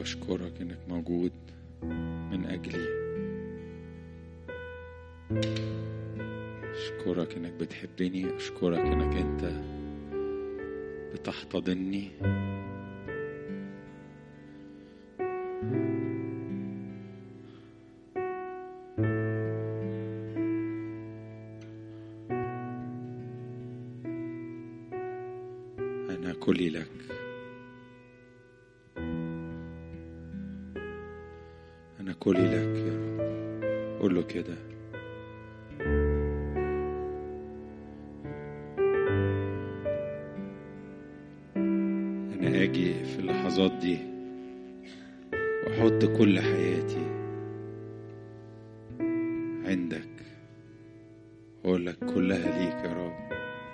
أشكرك إنك موجود من أجلي أشكرك إنك بتحبني أشكرك إنك أنت بتحتضني أنا كلي لك أنا كلي لك يا رب قول له كده أنا أجي في اللحظات دي وأحط كل حياتي عندك أقول لك كلها ليك يا رب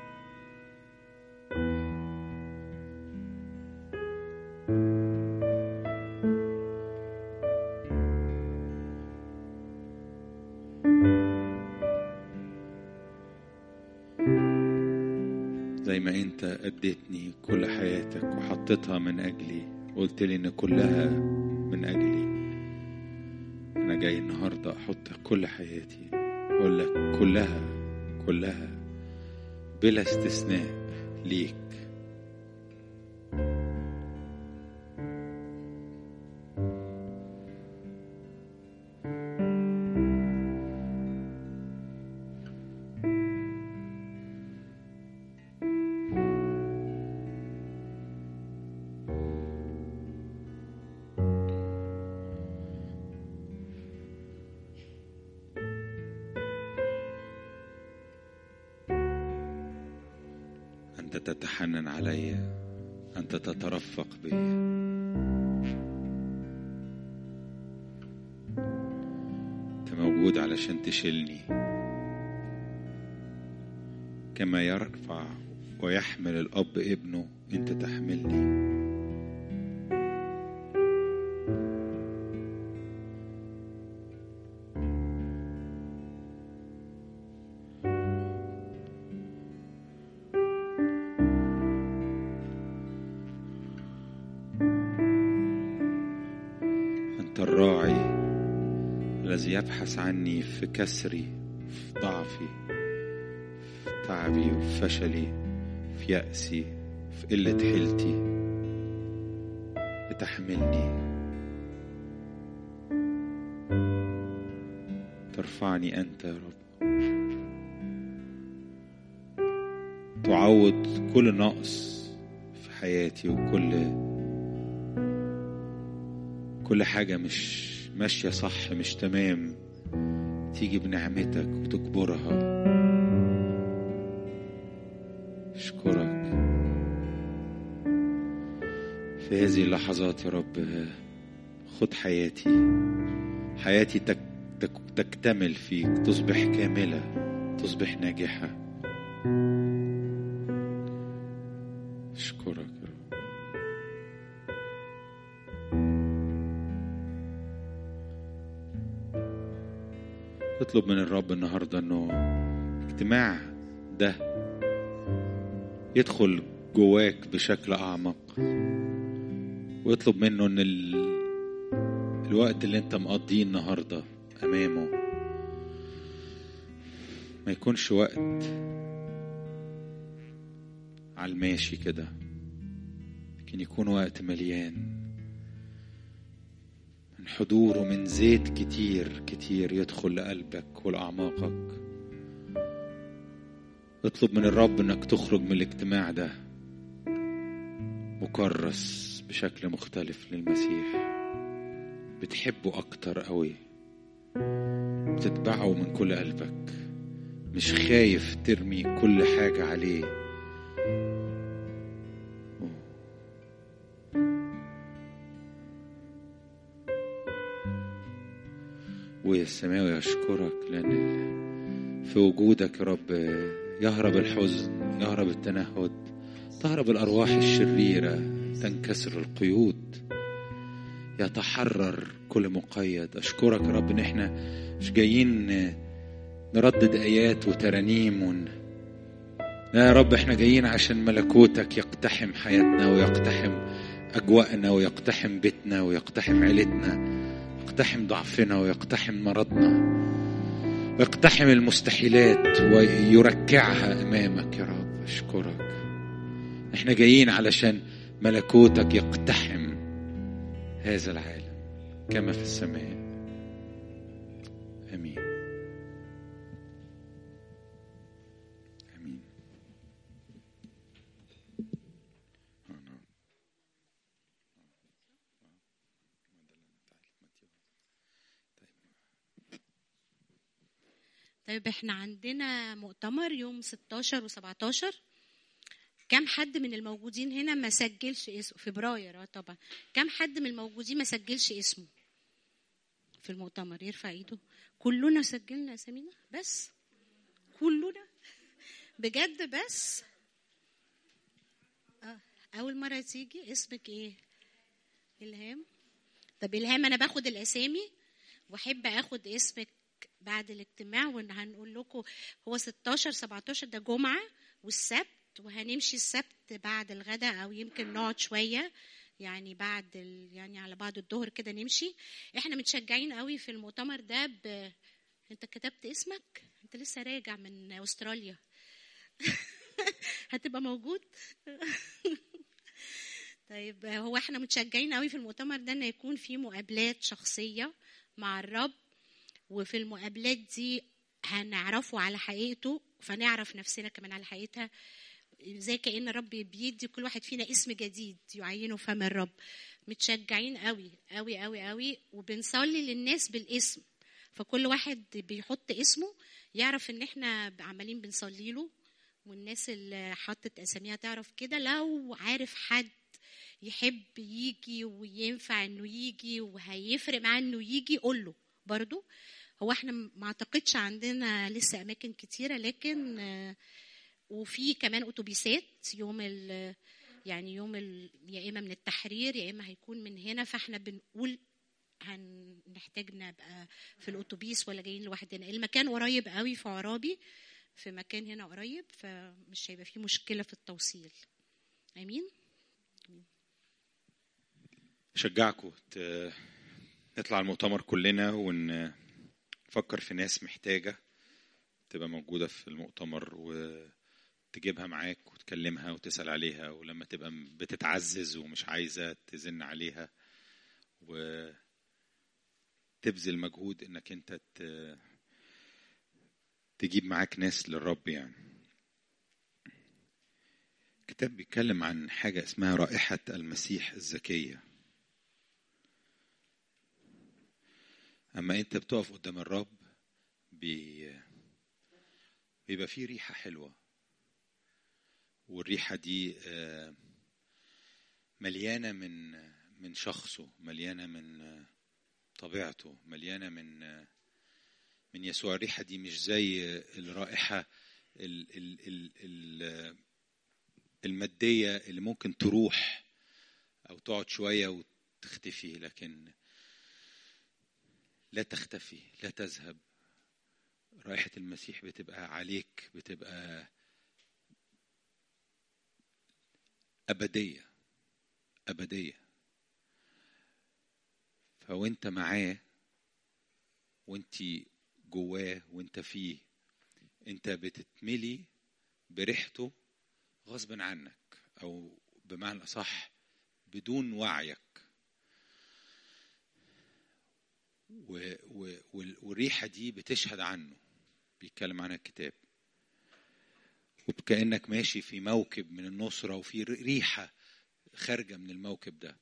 زي ما انت اديتني كل حياتك وحطيتها من اجلي قلت لي ان كلها من اجلي انا جاي النهارده احط كل حياتي اقول لك كلها كلها بلا استثناء ليك أنت تتحنن علي أنت تترفق بي أنت موجود علشان تشيلني كما يرفع ويحمل الأب ابنه أنت تحملني أنت الراعي الذي يبحث عني في كسري في ضعفي في تعبي وفي فشلي في يأسي في قلة حيلتي لتحملني ترفعني أنت يا رب تعوض كل نقص في حياتي وكل كل حاجة مش ماشية صح مش تمام تيجي بنعمتك وتكبرها أشكرك في هذه اللحظات يا رب خد حياتي حياتي تك تك تكتمل فيك تصبح كاملة تصبح ناجحة أشكرك يا رب اطلب من الرب النهارده انه اجتماع ده يدخل جواك بشكل اعمق واطلب منه ان ال... الوقت اللي انت مقضيه النهارده امامه ما يكونش وقت على الماشي كده لكن يكون وقت مليان من حضور ومن زيت كتير كتير يدخل لقلبك ولأعماقك اطلب من الرب انك تخرج من الاجتماع ده مكرس بشكل مختلف للمسيح بتحبه اكتر قوي بتتبعه من كل قلبك مش خايف ترمي كل حاجة عليه ويا السماوي أشكرك لأن في وجودك يا رب يهرب الحزن يهرب التنهد تهرب الأرواح الشريرة تنكسر القيود يتحرر كل مقيد أشكرك يا رب إن إحنا مش جايين نردد آيات وترانيم ون... لا يا رب إحنا جايين عشان ملكوتك يقتحم حياتنا ويقتحم أجواءنا ويقتحم بيتنا ويقتحم عيلتنا يقتحم ضعفنا ويقتحم مرضنا ويقتحم المستحيلات ويركعها أمامك يا رب أشكرك احنا جايين علشان ملكوتك يقتحم هذا العالم كما في السماء امين امين طيب احنا عندنا مؤتمر يوم 16 و17 كم حد من الموجودين هنا ما سجلش اسمه فبراير اه طبعا كم حد من الموجودين ما سجلش اسمه في المؤتمر يرفع ايده كلنا سجلنا اسامينا بس كلنا بجد بس اه اول مره تيجي اسمك ايه الهام طب الهام انا باخد الاسامي واحب اخد اسمك بعد الاجتماع وهنقول لكم هو 16 17 ده جمعه والسبت وهنمشي السبت بعد الغداء او يمكن نقعد شويه يعني بعد ال... يعني على بعد الظهر كده نمشي احنا متشجعين قوي في المؤتمر ده ب... انت كتبت اسمك انت لسه راجع من استراليا هتبقى موجود طيب هو احنا متشجعين قوي في المؤتمر ده ان يكون في مقابلات شخصيه مع الرب وفي المقابلات دي هنعرفه على حقيقته فنعرف نفسنا كمان على حقيقتها زي كأن الرب بيدي كل واحد فينا اسم جديد يعينه فم الرب متشجعين قوي قوي قوي قوي وبنصلي للناس بالاسم فكل واحد بيحط اسمه يعرف ان احنا عمالين بنصلي له والناس اللي حطت اساميها تعرف كده لو عارف حد يحب يجي وينفع انه يجي وهيفرق معاه انه يجي قول له برضو هو احنا ما اعتقدش عندنا لسه اماكن كتيره لكن وفي كمان اتوبيسات يوم ال يعني يوم ال يا اما من التحرير يا اما هيكون من هنا فاحنا بنقول هنحتاج نبقى في الاتوبيس ولا جايين لوحدنا المكان قريب قوي في عرابي في مكان هنا قريب فمش هيبقى فيه مشكله في التوصيل امين شجعكم نطلع المؤتمر كلنا ونفكر في ناس محتاجة تبقى موجودة في المؤتمر وتجيبها معاك وتكلمها وتسأل عليها ولما تبقى بتتعزز ومش عايزة تزن عليها وتبذل مجهود انك انت تجيب معاك ناس للرب يعني الكتاب بيتكلم عن حاجة اسمها رائحة المسيح الزكية اما انت بتقف قدام الرب بي... بيبقى فيه ريحه حلوه والريحه دي مليانه من من شخصه مليانه من طبيعته مليانه من من يسوع الريحه دي مش زي الرائحه ال ال ال ال الماديه اللي ممكن تروح او تقعد شويه وتختفي لكن لا تختفي لا تذهب رائحة المسيح بتبقى عليك بتبقى أبدية أبدية فوانت معاه وانت جواه وانت فيه انت بتتملي بريحته غصب عنك او بمعنى اصح بدون وعيك و و والريحة دي بتشهد عنه بيتكلم عنها الكتاب وكأنك ماشي في موكب من النصرة وفي ريحة خارجة من الموكب ده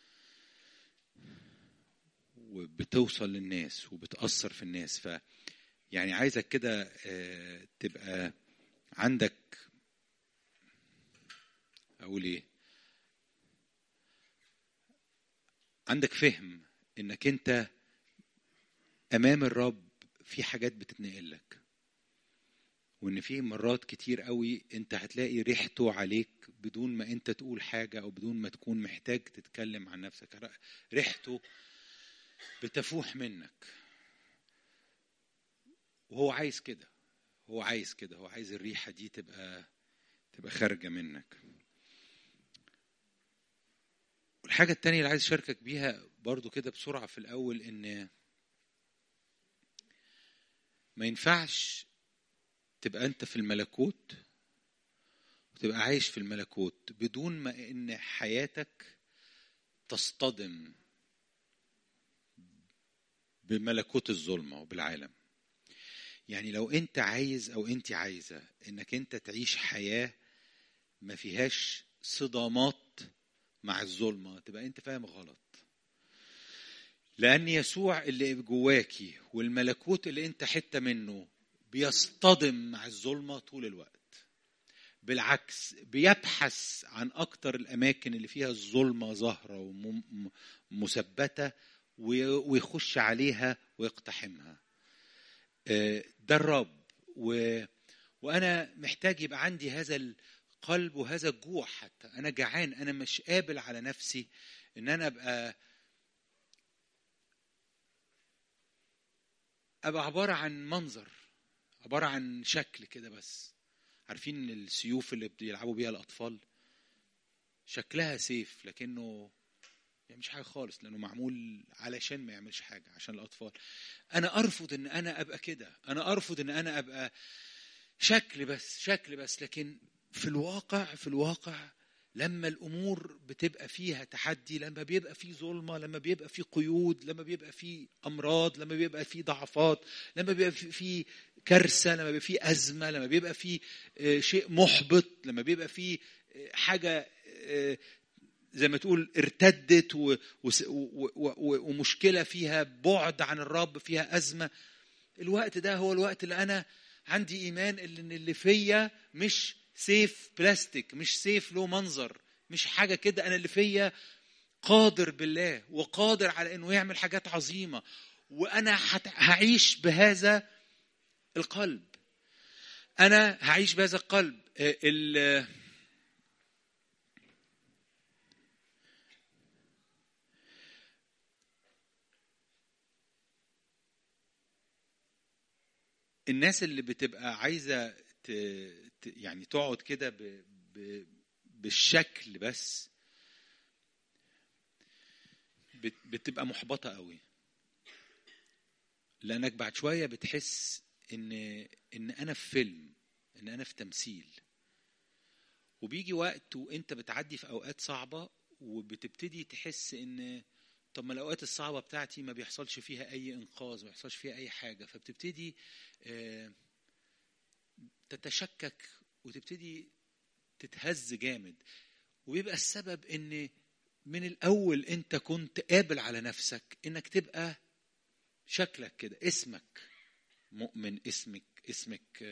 وبتوصل للناس وبتأثر في الناس ف يعني عايزك كده تبقى عندك أقول إيه عندك فهم إنك أنت امام الرب في حاجات بتتنقل لك وان في مرات كتير قوي انت هتلاقي ريحته عليك بدون ما انت تقول حاجه او بدون ما تكون محتاج تتكلم عن نفسك ريحته بتفوح منك وهو عايز كده هو عايز كده هو عايز الريحه دي تبقى تبقى خارجه منك الحاجة التانية اللي عايز أشاركك بيها برضو كده بسرعة في الأول إن ما ينفعش تبقى أنت في الملكوت وتبقى عايش في الملكوت بدون ما إن حياتك تصطدم بملكوت الظلمة وبالعالم يعني لو أنت عايز أو أنت عايزة إنك أنت تعيش حياة ما فيهاش صدامات مع الظلمة تبقى أنت فاهم غلط لأن يسوع اللي جواكي والملكوت اللي أنت حتة منه بيصطدم مع الظلمة طول الوقت بالعكس بيبحث عن أكتر الأماكن اللي فيها الظلمة ظاهرة ومثبتة ويخش عليها ويقتحمها ده الرب و... وأنا محتاج يبقى عندي هذا القلب وهذا الجوع حتى أنا جعان أنا مش قابل على نفسي إن أنا أبقى أبقى عبارة عن منظر عبارة عن شكل كده بس عارفين السيوف اللي بيلعبوا بيها الأطفال شكلها سيف لكنه يعني مش حاجة خالص لأنه معمول علشان ما يعملش حاجة عشان الأطفال أنا أرفض إن أنا أبقى كده أنا أرفض إن أنا أبقى شكل بس شكل بس لكن في الواقع في الواقع لما الامور بتبقى فيها تحدي لما بيبقى في ظلمه لما بيبقى في قيود لما بيبقى في امراض لما بيبقى في ضعفات لما بيبقى في كارثه لما بيبقى في ازمه لما بيبقى في شيء محبط لما بيبقى في حاجه زي ما تقول ارتدت ومشكله فيها بعد عن الرب فيها ازمه الوقت ده هو الوقت اللي انا عندي ايمان ان اللي فيا مش سيف بلاستيك مش سيف له منظر مش حاجه كده انا اللي فيا قادر بالله وقادر على انه يعمل حاجات عظيمه وانا هعيش بهذا القلب انا هعيش بهذا القلب ال الناس اللي بتبقى عايزه يعني تقعد كده بالشكل بس بتبقى محبطة قوي لأنك بعد شوية بتحس إن إن أنا في فيلم إن أنا في تمثيل وبيجي وقت وأنت بتعدي في أوقات صعبة وبتبتدي تحس إن طب ما الأوقات الصعبة بتاعتي ما بيحصلش فيها أي إنقاذ ما بيحصلش فيها أي حاجة فبتبتدي آه تتشكك وتبتدي تتهز جامد ويبقى السبب ان من الاول انت كنت قابل على نفسك انك تبقى شكلك كده اسمك مؤمن اسمك اسمك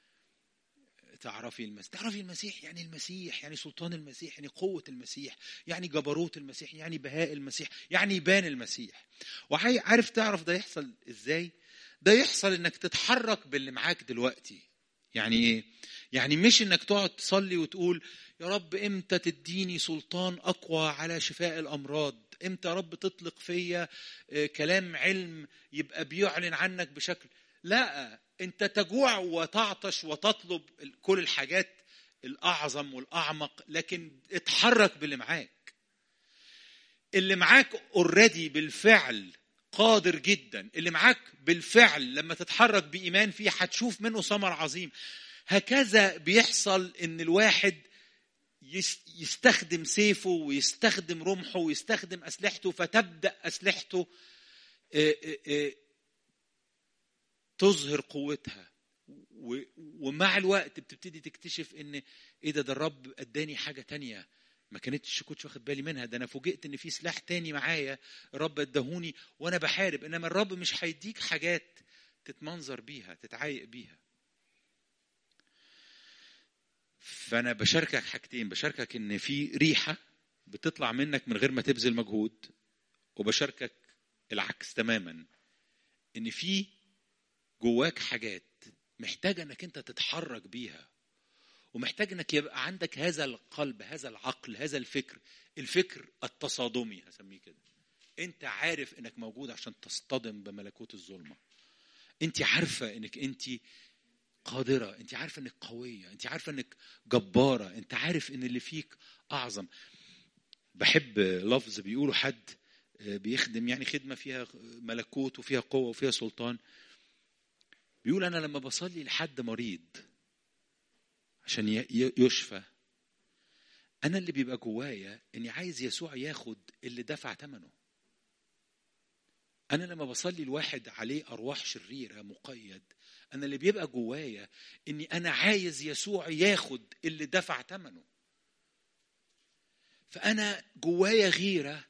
تعرفي المسيح تعرفي المسيح يعني المسيح يعني سلطان المسيح يعني قوة المسيح يعني جبروت المسيح يعني بهاء المسيح يعني يبان المسيح وعارف تعرف ده يحصل ازاي ده يحصل انك تتحرك باللي معاك دلوقتي يعني ايه يعني مش انك تقعد تصلي وتقول يا رب امتى تديني سلطان اقوى على شفاء الامراض امتى يا رب تطلق فيا كلام علم يبقى بيعلن عنك بشكل لا انت تجوع وتعطش وتطلب كل الحاجات الاعظم والاعمق لكن اتحرك باللي معاك اللي معاك اوريدي بالفعل قادر جدا اللي معاك بالفعل لما تتحرك بإيمان فيه هتشوف منه ثمر عظيم هكذا بيحصل ان الواحد يستخدم سيفه ويستخدم رمحه ويستخدم أسلحته فتبدأ أسلحته تظهر قوتها ومع الوقت بتبتدي تكتشف ان ايه ده ده الرب اداني حاجه تانية ما كانتش كنتش واخد بالي منها ده انا فوجئت ان في سلاح تاني معايا الرب اداهوني وانا بحارب انما الرب مش هيديك حاجات تتمنظر بيها تتعايق بيها فانا بشاركك حاجتين بشاركك ان في ريحه بتطلع منك من غير ما تبذل مجهود وبشاركك العكس تماما ان في جواك حاجات محتاجه انك انت تتحرك بيها ومحتاج انك يبقى عندك هذا القلب هذا العقل هذا الفكر الفكر التصادمي هسميه كده انت عارف انك موجود عشان تصطدم بملكوت الظلمه انت عارفه انك انت قادره انت عارفه انك قويه انت عارفه انك جباره انت عارف ان اللي فيك اعظم بحب لفظ بيقولوا حد بيخدم يعني خدمه فيها ملكوت وفيها قوه وفيها سلطان بيقول انا لما بصلي لحد مريض عشان يشفى انا اللي بيبقى جوايا اني عايز يسوع ياخد اللي دفع ثمنه انا لما بصلي لواحد عليه ارواح شريره مقيد انا اللي بيبقى جوايا اني انا عايز يسوع ياخد اللي دفع ثمنه فانا جوايا غيره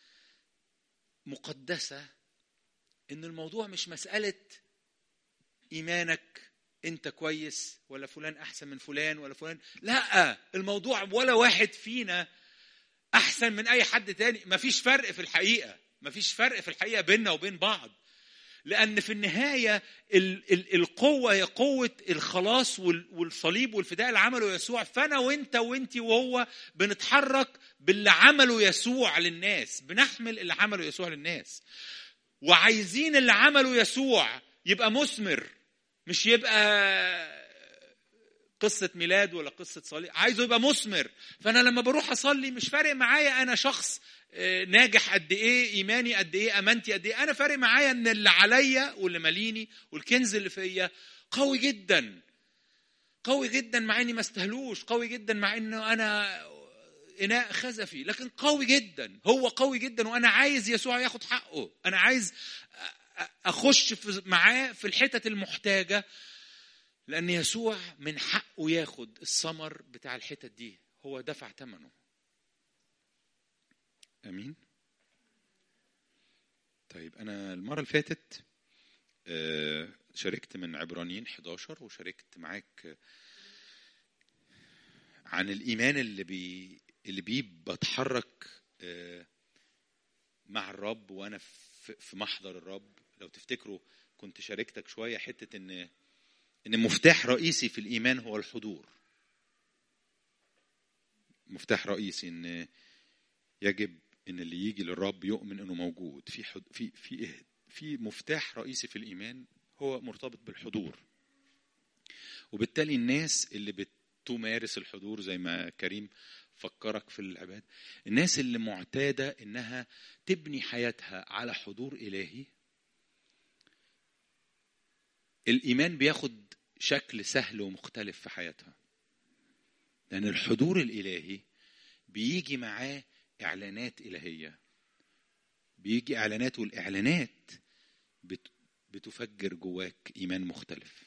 مقدسه ان الموضوع مش مساله ايمانك انت كويس ولا فلان احسن من فلان ولا فلان لا الموضوع ولا واحد فينا احسن من اي حد تاني مفيش فرق في الحقيقه مفيش فرق في الحقيقه بيننا وبين بعض لان في النهايه ال ال القوه هي قوه الخلاص والصليب والفداء اللي عمله يسوع فانا وانت وانت وهو بنتحرك باللي عمله يسوع للناس بنحمل اللي عمله يسوع للناس وعايزين اللي عمله يسوع يبقى مثمر مش يبقى قصة ميلاد ولا قصة صليب عايزه يبقى مثمر فأنا لما بروح أصلي مش فارق معايا أنا شخص ناجح قد ايه ايماني قد ايه امانتي قد ايه انا فارق معايا ان اللي عليا واللي ماليني والكنز اللي فيا قوي جدا قوي جدا مع اني ما استهلوش قوي جدا مع انه انا اناء خزفي لكن قوي جدا هو قوي جدا وانا عايز يسوع ياخد حقه انا عايز اخش في معاه في الحتت المحتاجه لان يسوع من حقه ياخد الثمر بتاع الحتت دي هو دفع ثمنه امين طيب انا المره اللي فاتت شاركت من عبرانيين 11 وشاركت معاك عن الايمان اللي بي اللي بيه بتحرك مع الرب وانا في محضر الرب لو تفتكروا كنت شاركتك شويه حته ان ان مفتاح رئيسي في الايمان هو الحضور مفتاح رئيسي ان يجب ان اللي يجي للرب يؤمن انه موجود في حد في في في مفتاح رئيسي في الايمان هو مرتبط بالحضور وبالتالي الناس اللي بتمارس الحضور زي ما كريم فكرك في العباد الناس اللي معتاده انها تبني حياتها على حضور الهي الايمان بياخد شكل سهل ومختلف في حياتها لان الحضور الالهي بيجي معاه اعلانات الهيه بيجي اعلانات والاعلانات بتفجر جواك ايمان مختلف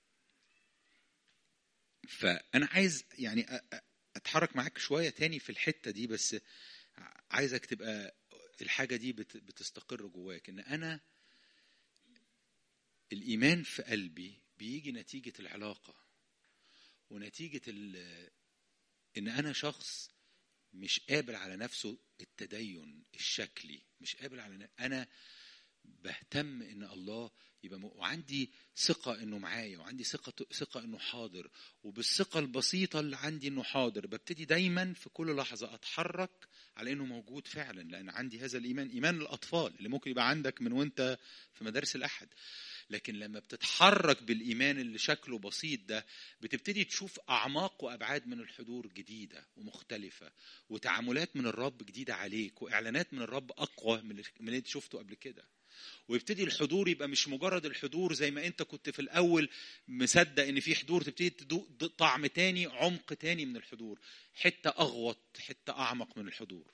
فانا عايز يعني اتحرك معاك شويه تاني في الحته دي بس عايزك تبقى الحاجه دي بتستقر جواك ان انا الايمان في قلبي بيجي نتيجه العلاقه ونتيجه ان انا شخص مش قابل على نفسه التدين الشكلي مش قابل على انا بهتم ان الله يبقى م... وعندي ثقة انه معايا وعندي ثقة ثقة انه حاضر وبالثقة البسيطة اللي عندي انه حاضر ببتدي دايما في كل لحظة اتحرك على انه موجود فعلا لان عندي هذا الايمان ايمان الاطفال اللي ممكن يبقى عندك من وانت في مدارس الاحد لكن لما بتتحرك بالايمان اللي شكله بسيط ده بتبتدي تشوف اعماق وابعاد من الحضور جديده ومختلفه وتعاملات من الرب جديده عليك واعلانات من الرب اقوى من اللي انت شفته قبل كده ويبتدي الحضور يبقى مش مجرد الحضور زي ما انت كنت في الاول مصدق ان في حضور تبتدي تدوق طعم تاني عمق تاني من الحضور حته اغوط حته اعمق من الحضور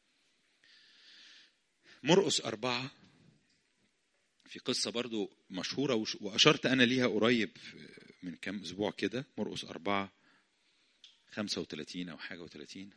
مرقس أربعة في قصة برضو مشهورة وأشرت أنا ليها قريب من كام أسبوع كده مرقس أربعة خمسة وثلاثين أو حاجة وثلاثين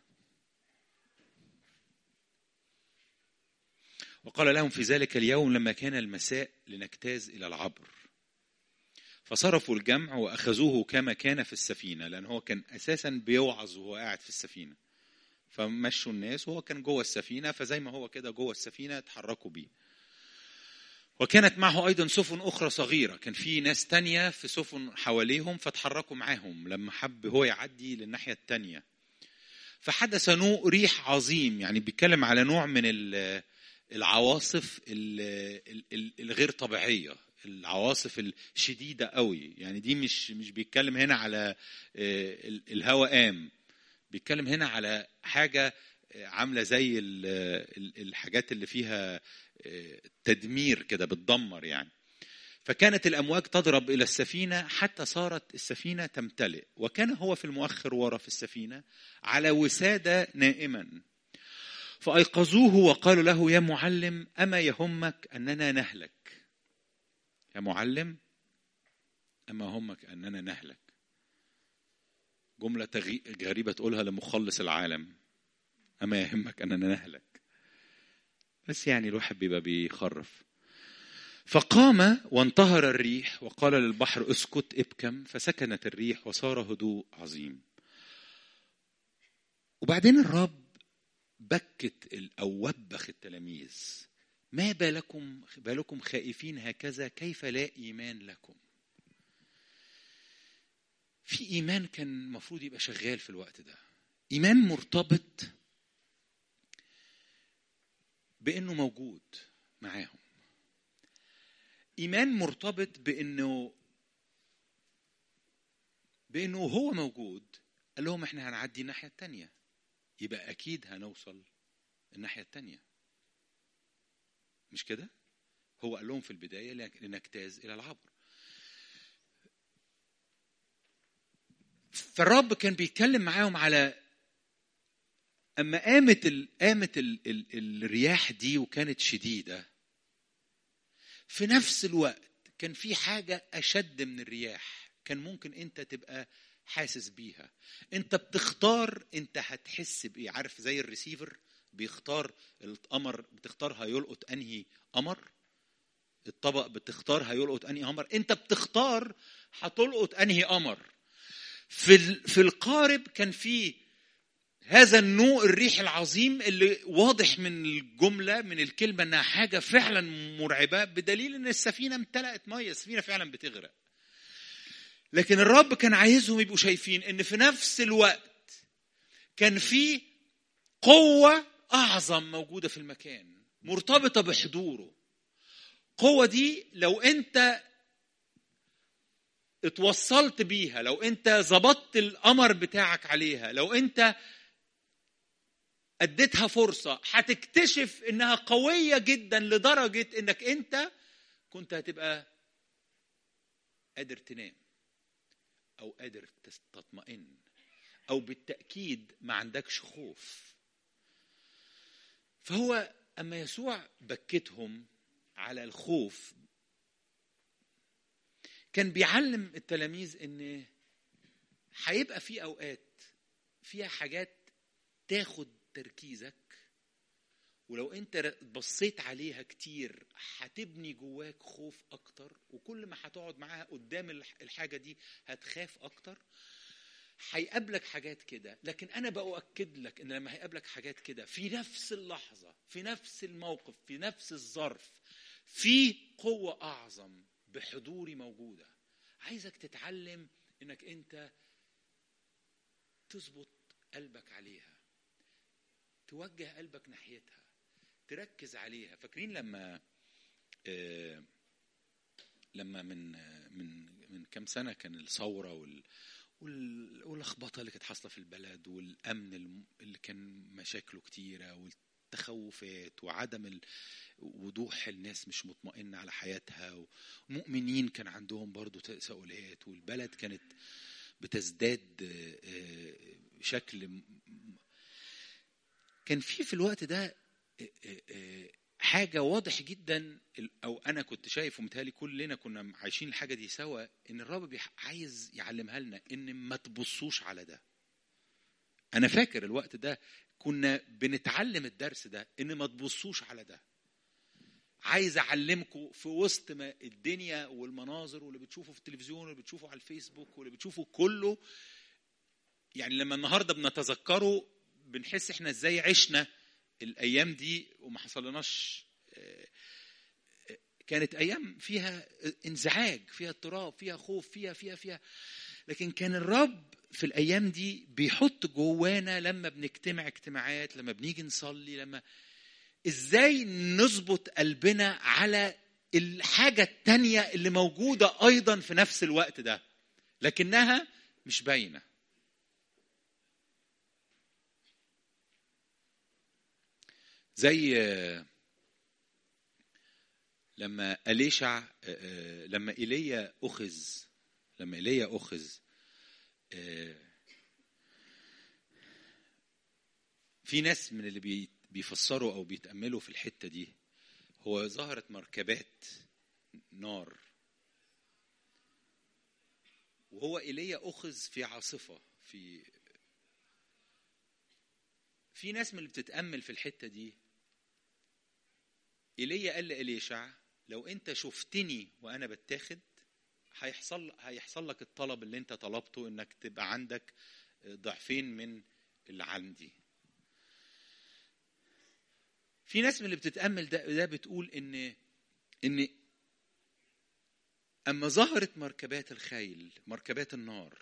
وقال لهم في ذلك اليوم لما كان المساء لنجتاز إلى العبر فصرفوا الجمع وأخذوه كما كان في السفينة لأن هو كان أساسا بيوعظ وهو قاعد في السفينة فمشوا الناس وهو كان جوه السفينة فزي ما هو كده جوه السفينة اتحركوا بيه وكانت معه أيضا سفن أخرى صغيرة كان في ناس تانية في سفن حواليهم فتحركوا معاهم لما حب هو يعدي للناحية التانية فحدث نوء ريح عظيم يعني بيتكلم على نوع من العواصف الغير طبيعية العواصف الشديدة قوي يعني دي مش مش بيتكلم هنا على الهواء قام بيتكلم هنا على حاجة عامله زي ال- ال- الحاجات اللي فيها آه، تدمير كده بتدمر يعني فكانت الامواج تضرب الى السفينه حتى صارت السفينه تمتلئ وكان هو في المؤخر ورا في السفينه على وساده نائما فايقظوه وقالوا له يا معلم اما يهمك اننا نهلك يا معلم اما يهمك اننا نهلك جمله تغي- غريبه تقولها لمخلص العالم اما يهمك اننا نهلك بس يعني الواحد بيبقى بيخرف فقام وانتهر الريح وقال للبحر اسكت ابكم فسكنت الريح وصار هدوء عظيم وبعدين الرب بكت ال- او وبخ التلاميذ ما بالكم بالكم خائفين هكذا كيف لا ايمان لكم في ايمان كان المفروض يبقى شغال في الوقت ده ايمان مرتبط بانه موجود معاهم ايمان مرتبط بانه بانه هو موجود قال لهم احنا هنعدي الناحيه التانيه يبقى اكيد هنوصل الناحيه التانيه مش كده هو قال لهم في البدايه لنك- لنجتاز الى العبر فالرب كان بيتكلم معاهم على اما قامت ال... قامت ال... ال... الرياح دي وكانت شديده في نفس الوقت كان في حاجه اشد من الرياح كان ممكن انت تبقى حاسس بيها انت بتختار انت هتحس بايه عارف زي الريسيفر بيختار القمر بتختار هيلقط انهي قمر الطبق بتختار هيلقط انهي قمر انت بتختار هتلقط انهي قمر في ال- في القارب كان في هذا النوع الريح العظيم اللي واضح من الجمله من الكلمه انها حاجه فعلا مرعبه بدليل ان السفينه امتلأت ميه السفينه فعلا بتغرق لكن الرب كان عايزهم يبقوا شايفين ان في نفس الوقت كان في قوه اعظم موجوده في المكان مرتبطه بحضوره القوه دي لو انت اتوصلت بيها لو انت ظبطت القمر بتاعك عليها لو انت اديتها فرصه هتكتشف انها قويه جدا لدرجه انك انت كنت هتبقى قادر تنام او قادر تس- تطمئن او بالتاكيد ما عندكش خوف فهو اما يسوع بكتهم على الخوف كان بيعلم التلاميذ ان هيبقى في اوقات فيها حاجات تاخد تركيزك ولو انت بصيت عليها كتير هتبني جواك خوف اكتر وكل ما هتقعد معاها قدام الح- الحاجه دي هتخاف اكتر هيقابلك حاجات كده لكن انا باؤكد لك ان لما هيقابلك حاجات كده في نفس اللحظه في نفس الموقف في نفس الظرف في قوه اعظم بحضوري موجوده عايزك تتعلم انك انت تظبط قلبك عليها توجه قلبك ناحيتها تركز عليها فاكرين لما آه لما من آه من من كام سنه كان الثوره وال وال- واللخبطه اللي كانت حاصله في البلد والامن الم- اللي كان مشاكله كتيره والتخوفات وعدم ال- وضوح الناس مش مطمئنه على حياتها ومؤمنين كان عندهم برضو تساؤلات والبلد كانت بتزداد آه، آه، بشكل م- كان في في الوقت ده آه، آه، آه، حاجة واضح جدا ال- أو أنا كنت شايف ومتهيألي كلنا كنا عايشين الحاجة دي سوا إن الرب بيح- عايز يعلمها لنا إن ما تبصوش على ده. أنا فاكر الوقت ده كنا بنتعلم الدرس ده إن ما تبصوش على ده. عايز أعلمكم في وسط ما الدنيا والمناظر واللي بتشوفه في التلفزيون واللي بتشوفه على الفيسبوك واللي بتشوفه كله يعني لما النهارده بنتذكره بنحس احنا ازاي عشنا الايام دي وما حصلناش آه، آه، كانت ايام فيها انزعاج فيها اضطراب فيها خوف فيها فيها فيها لكن كان الرب في الايام دي بيحط جوانا لما بنجتمع اجتماعات لما بنيجي نصلي لما ازاي نظبط قلبنا على الحاجه التانيه اللي موجوده ايضا في نفس الوقت ده لكنها مش باينه زي آه، لما أليشع آه، آه، لما إيليا أخذ لما إيليا أخذ آه، في ناس من اللي بي- بيفسروا أو بيتأملوا في الحتة دي هو ظهرت مركبات نار وهو ايليا اخذ في عاصفه في في ناس من اللي بتتامل في الحته دي ايليا قال لإليشع لو انت شفتني وانا بتاخد هيحصل هيحصل لك الطلب اللي انت طلبته انك تبقى عندك ضعفين من اللي عندي في ناس من اللي بتتامل ده ده بتقول ان ان اما ظهرت مركبات الخيل مركبات النار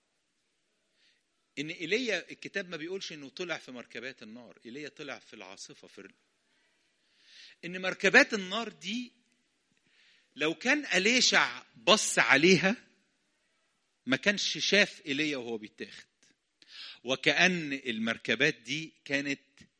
ان ايليا الكتاب ما بيقولش انه طلع في مركبات النار ايليا طلع في العاصفه في ال- ان مركبات النار دي لو كان اليشع بص عليها ما كانش شاف ايليا وهو بيتاخد وكأن المركبات دي كانت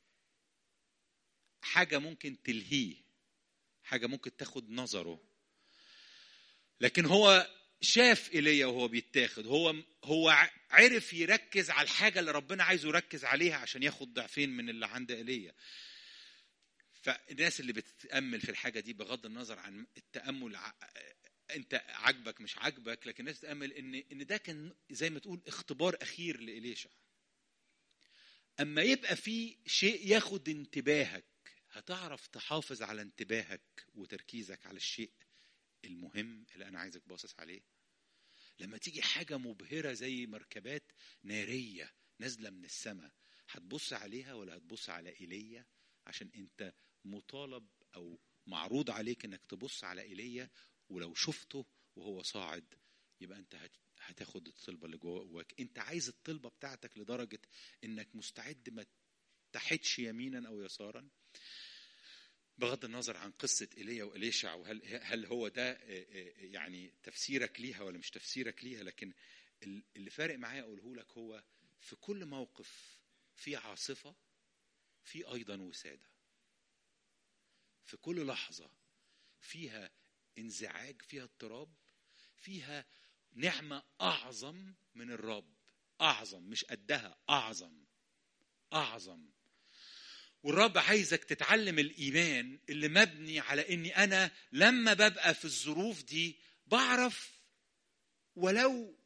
حاجة ممكن تلهيه حاجة ممكن تاخد نظره لكن هو شاف ايليا وهو بيتاخد هو هو ع- عرف يركز على الحاجه اللي ربنا عايزه يركز عليها عشان ياخد ضعفين من اللي عند ايليا فالناس اللي بتتامل في الحاجه دي بغض النظر عن التامل ع- انت عاجبك مش عاجبك لكن الناس تتامل ان ان ده كان زي ما تقول اختبار اخير لإليشع اما يبقى في شيء ياخد انتباهك هتعرف تحافظ على انتباهك وتركيزك على الشيء المهم اللي انا عايزك باصص عليه لما تيجي حاجه مبهره زي مركبات ناريه نازله من السماء هتبص عليها ولا هتبص على ايليا عشان انت مطالب او معروض عليك انك تبص على ايليا ولو شفته وهو صاعد يبقى انت هت- هتاخد الطلبه اللي جوه جواك انت عايز الطلبه بتاعتك لدرجه انك مستعد ما تحدش يمينا او يسارا بغض النظر عن قصة إيليا وإليشع وهل هل هو ده آه، آه، يعني تفسيرك ليها ولا مش تفسيرك ليها لكن ال- اللي فارق معايا أقوله لك هو في كل موقف في عاصفة في أيضا وسادة في كل لحظة فيها انزعاج فيها اضطراب فيها نعمة أعظم من الرب أعظم مش قدها أعظم أعظم والرب عايزك تتعلم الايمان اللي مبني على اني انا لما ببقى في الظروف دي بعرف ولو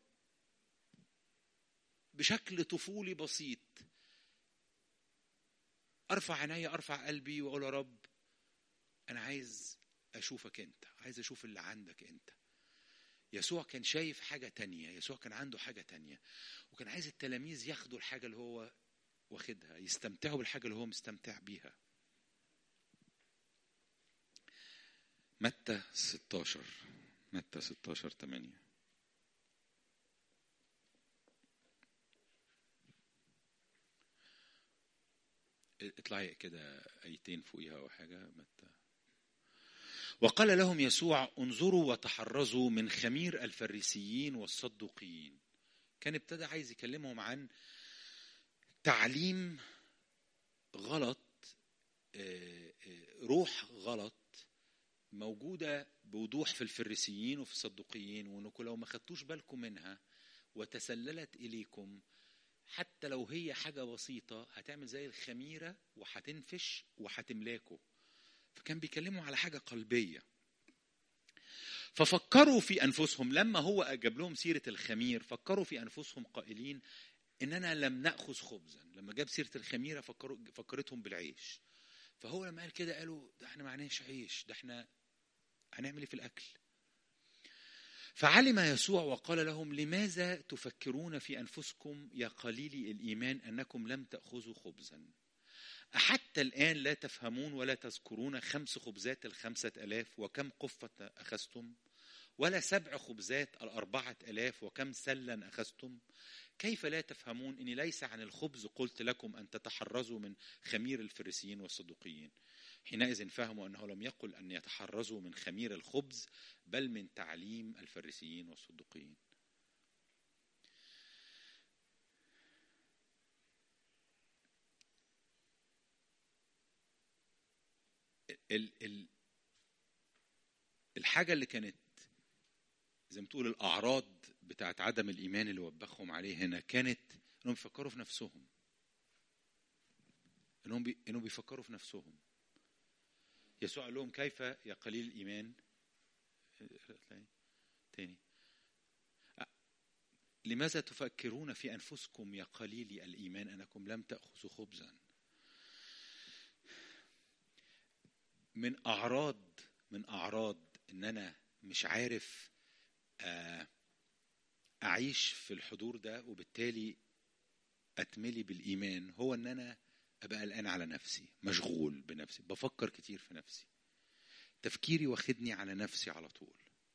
بشكل طفولي بسيط ارفع عيني ارفع قلبي واقول يا رب انا عايز اشوفك انت عايز اشوف اللي عندك انت يسوع كان شايف حاجة تانية يسوع كان عنده حاجة تانية وكان عايز التلاميذ ياخدوا الحاجة اللي هو واخدها يستمتعوا بالحاجة اللي هو مستمتع بيها متى 16 متى 16 8 اطلعي كده ايتين فوقيها او حاجه متى وقال لهم يسوع انظروا وتحرزوا من خمير الفريسيين والصدوقيين كان ابتدى عايز يكلمهم عن تعليم غلط آه، آه، روح غلط موجودة بوضوح في الفريسيين وفي الصدوقيين وانكم لو ما خدتوش بالكم منها وتسللت اليكم حتى لو هي حاجة بسيطة هتعمل زي الخميرة وهتنفش وهتملاكوا فكان بيكلموا على حاجة قلبية ففكروا في أنفسهم لما هو جاب لهم سيرة الخمير فكروا في أنفسهم قائلين إننا لم نأخذ خبزا لما جاب سيرة الخميرة فكروا فكرتهم بالعيش فهو لما قال كده قالوا ده احنا معناش عيش ده احنا هنعمل ايه في الأكل فعلم يسوع وقال لهم لماذا تفكرون في أنفسكم يا قليلي الإيمان أنكم لم تأخذوا خبزا أحتى الآن لا تفهمون ولا تذكرون خمس خبزات الخمسة ألاف وكم قفة أخذتم ولا سبع خبزات الأربعة ألاف وكم سلا أخذتم كيف لا تفهمون إني ليس عن الخبز قلت لكم أن تتحرزوا من خمير الفريسيين والصدوقيين حينئذ فهموا أنه لم يقل أن يتحرزوا من خمير الخبز بل من تعليم الفريسيين والصدوقيين ال ال الحاجه اللي كانت زي ما تقول الاعراض بتاعت عدم الايمان اللي وبخهم عليه هنا كانت انهم بيفكروا في نفسهم انهم بي... انهم بيفكروا في نفسهم يسوع قال لهم كيف يا قليل الايمان تاني لماذا تفكرون في انفسكم يا قليلي الايمان انكم لم تاخذوا خبزا من اعراض من اعراض ان انا مش عارف اعيش في الحضور ده وبالتالي اتملي بالايمان هو ان انا ابقى قلقان على نفسي مشغول بنفسي بفكر كتير في نفسي تفكيري واخدني على نفسي على طول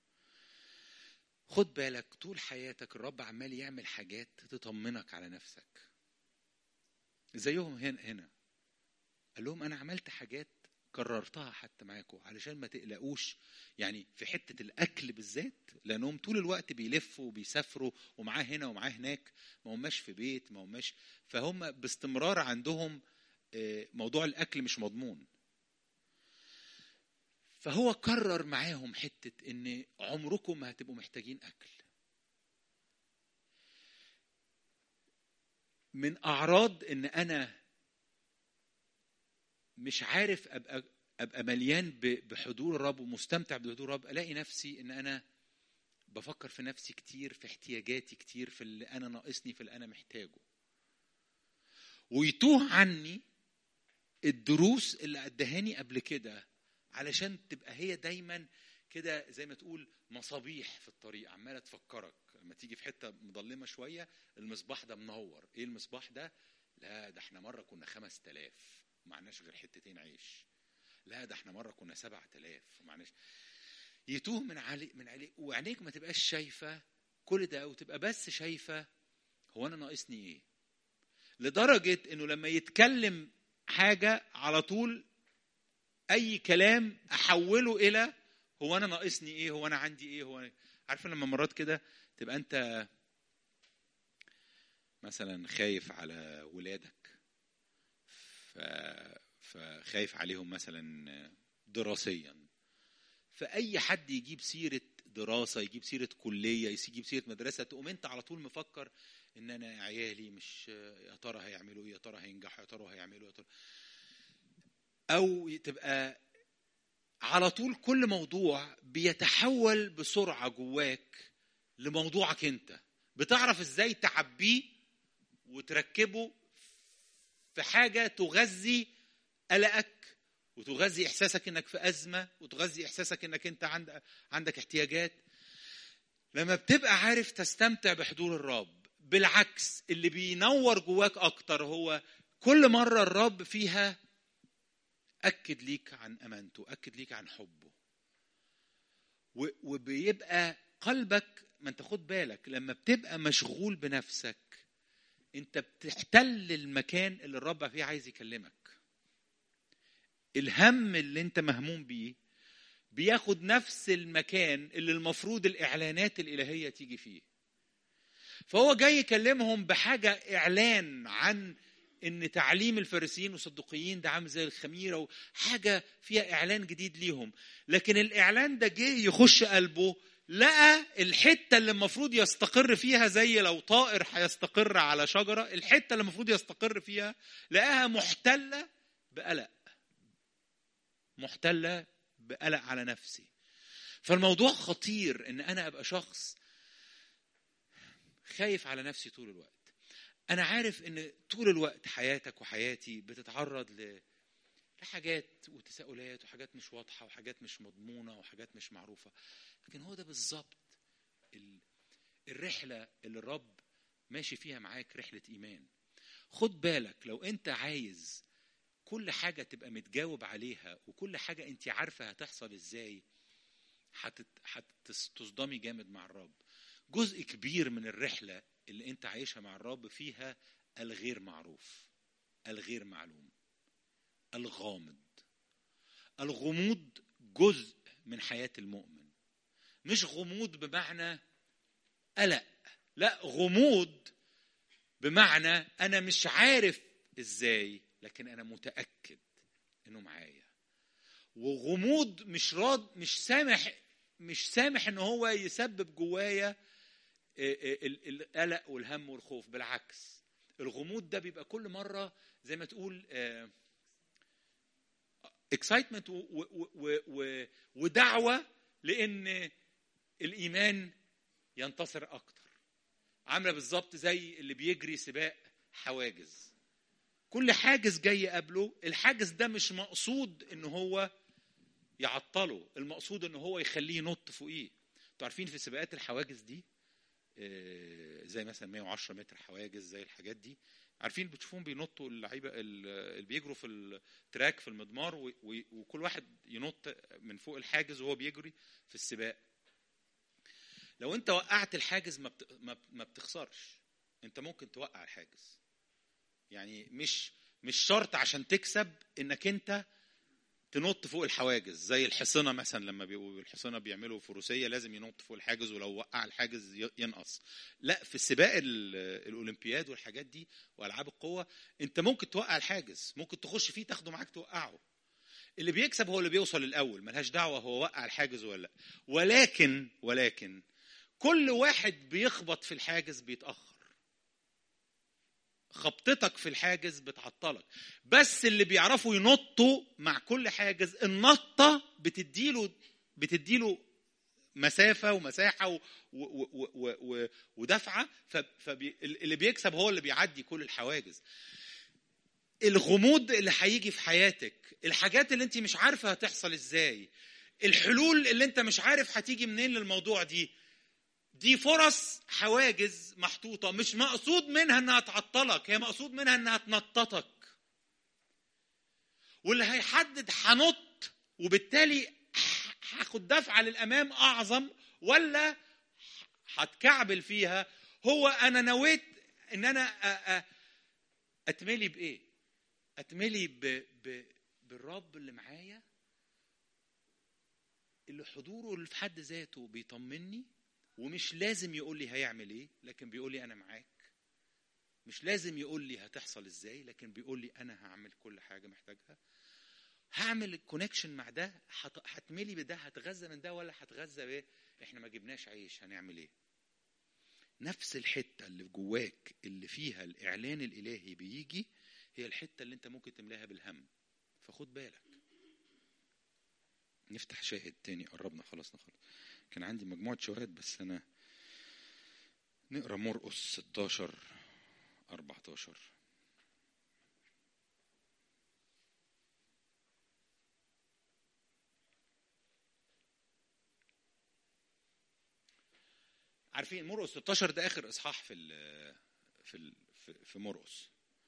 خد بالك طول حياتك الرب عمال يعمل حاجات تطمنك على نفسك زيهم هنا هنا قال لهم انا عملت حاجات كررتها حتى معاكم علشان ما تقلقوش يعني في حته الاكل بالذات لانهم طول الوقت بيلفوا وبيسافروا ومعاه هنا ومعاه هناك ما هماش في بيت ما هماش فهم باستمرار عندهم موضوع الاكل مش مضمون فهو كرر معاهم حته ان عمركم ما هتبقوا محتاجين اكل من اعراض ان انا مش عارف ابقى ابقى مليان بحضور الرب ومستمتع بحضور الرب الاقي نفسي ان انا بفكر في نفسي كتير في احتياجاتي كتير في اللي انا ناقصني في اللي انا محتاجه ويتوه عني الدروس اللي ادهاني قبل كده علشان تبقى هي دايما كده زي ما تقول مصابيح في الطريق عماله تفكرك لما تيجي في حته مظلمه شويه المصباح ده منور ايه المصباح ده لا ده احنا مره كنا خمس تلاف ومعناش غير حتتين عيش لا ده احنا مره كنا سبع تلاف ومعناش يتوه من علي من عليك وعينيك ما تبقاش شايفه كل ده وتبقى بس شايفه هو انا ناقصني ايه لدرجه انه لما يتكلم حاجه على طول اي كلام احوله الى هو انا ناقصني ايه هو انا عندي ايه هو أنا... عارفه لما مرات كده تبقى انت مثلا خايف على ولادك ف... فخايف عليهم مثلا دراسيا فاي حد يجيب سيره دراسه يجيب سيره كليه يجيب سيره مدرسه تقوم انت على طول مفكر ان انا عيالي مش يا ترى هيعملوا ايه يا ترى هينجحوا يا ترى هيعملوا يا ترى او تبقى على طول كل موضوع بيتحول بسرعه جواك لموضوعك انت بتعرف ازاي تعبيه وتركبه في حاجه تغذي قلقك وتغذي احساسك انك في ازمه وتغذي احساسك انك انت عندك عندك احتياجات لما بتبقى عارف تستمتع بحضور الرب بالعكس اللي بينور جواك اكتر هو كل مره الرب فيها اكد ليك عن امانته اكد ليك عن حبه وبيبقى قلبك ما انت خد بالك لما بتبقى مشغول بنفسك انت بتحتل المكان اللي الرب فيه عايز يكلمك الهم اللي انت مهموم بيه بياخد نفس المكان اللي المفروض الاعلانات الالهيه تيجي فيه فهو جاي يكلمهم بحاجه اعلان عن ان تعليم الفارسيين والصدقيين ده عامل زي الخميره وحاجه فيها اعلان جديد ليهم لكن الاعلان ده جه يخش قلبه لقى الحته اللي المفروض يستقر فيها زي لو طائر هيستقر على شجره الحته اللي المفروض يستقر فيها لقاها محتله بقلق محتله بقلق على نفسي فالموضوع خطير ان انا ابقى شخص خايف على نفسي طول الوقت انا عارف ان طول الوقت حياتك وحياتي بتتعرض لحاجات وتساؤلات وحاجات مش واضحه وحاجات مش مضمونه وحاجات مش معروفه لكن هو ده بالظبط الرحله اللي الرب ماشي فيها معاك رحله ايمان خد بالك لو انت عايز كل حاجه تبقى متجاوب عليها وكل حاجه انت عارفه هتحصل ازاي هتصدمي جامد مع الرب جزء كبير من الرحله اللي انت عايشها مع الرب فيها الغير معروف الغير معلوم الغامض الغموض جزء من حياة المؤمن مش غموض بمعنى قلق لا غموض بمعنى أنا مش عارف إزاي لكن أنا متأكد إنه معايا وغموض مش راض مش سامح مش سامح ان هو يسبب جوايا القلق والهم والخوف بالعكس الغموض ده بيبقى كل مره زي ما تقول اكسايتمنت ودعوه لان الايمان ينتصر اكتر عامله بالظبط زي اللي بيجري سباق حواجز كل حاجز جاي يقابله الحاجز ده مش مقصود ان هو يعطله المقصود ان هو يخليه ينط فوقيه انتوا عارفين في سباقات الحواجز دي زي مثلا 110 متر حواجز زي الحاجات دي عارفين بتشوفون بينطوا اللعيبه اللي بيجروا في التراك في المضمار وكل واحد ينط من فوق الحاجز وهو بيجري في السباق لو انت وقعت الحاجز ما بتخسرش انت ممكن توقع الحاجز يعني مش مش شرط عشان تكسب انك انت تنط فوق الحواجز زي الحصنه مثلا لما بيبقوا الحصنه بيعملوا فروسيه لازم ينط فوق الحاجز ولو وقع الحاجز ينقص لا في السباق الاولمبياد والحاجات دي والعاب القوه انت ممكن توقع الحاجز ممكن تخش فيه تاخده معاك توقعه اللي بيكسب هو اللي بيوصل الاول ملهاش دعوه هو وقع الحاجز ولا لا ولكن ولكن كل واحد بيخبط في الحاجز بيتاخر خبطتك في الحاجز بتعطلك بس اللي بيعرفوا ينطوا مع كل حاجز النطه بتديله بتديله مسافه ومساحه و و و و ودفعه فاللي بيكسب هو اللي بيعدي كل الحواجز الغموض اللي هيجي في حياتك الحاجات اللي انت مش عارفه هتحصل ازاي الحلول اللي انت مش عارف هتيجي منين للموضوع دي دي فرص حواجز محطوطه مش مقصود منها انها تعطلك هي مقصود منها انها تنططك واللي هيحدد هنط وبالتالي هاخد دفعه للامام اعظم ولا هتكعبل فيها هو انا نويت ان انا اتملي بايه اتملي ب... ب... بالرب اللي معايا اللي حضوره اللي في حد ذاته بيطمني ومش لازم يقول لي هيعمل ايه لكن بيقول لي انا معاك مش لازم يقول لي هتحصل ازاي لكن بيقول لي انا هعمل كل حاجه محتاجها هعمل الكونكشن مع ده هتملي بده هتغذى من ده ولا هتغذى بايه احنا ما جبناش عيش هنعمل ايه نفس الحته اللي جواك اللي فيها الاعلان الالهي بيجي هي الحته اللي انت ممكن تملاها بالهم فخد بالك نفتح شاهد تاني قربنا خلاص نخلص كان عندي مجموعة شواهد بس أنا نقرا مرقس 16 14 عارفين مرقس 16 ده آخر إصحاح في ال في ال في مرقس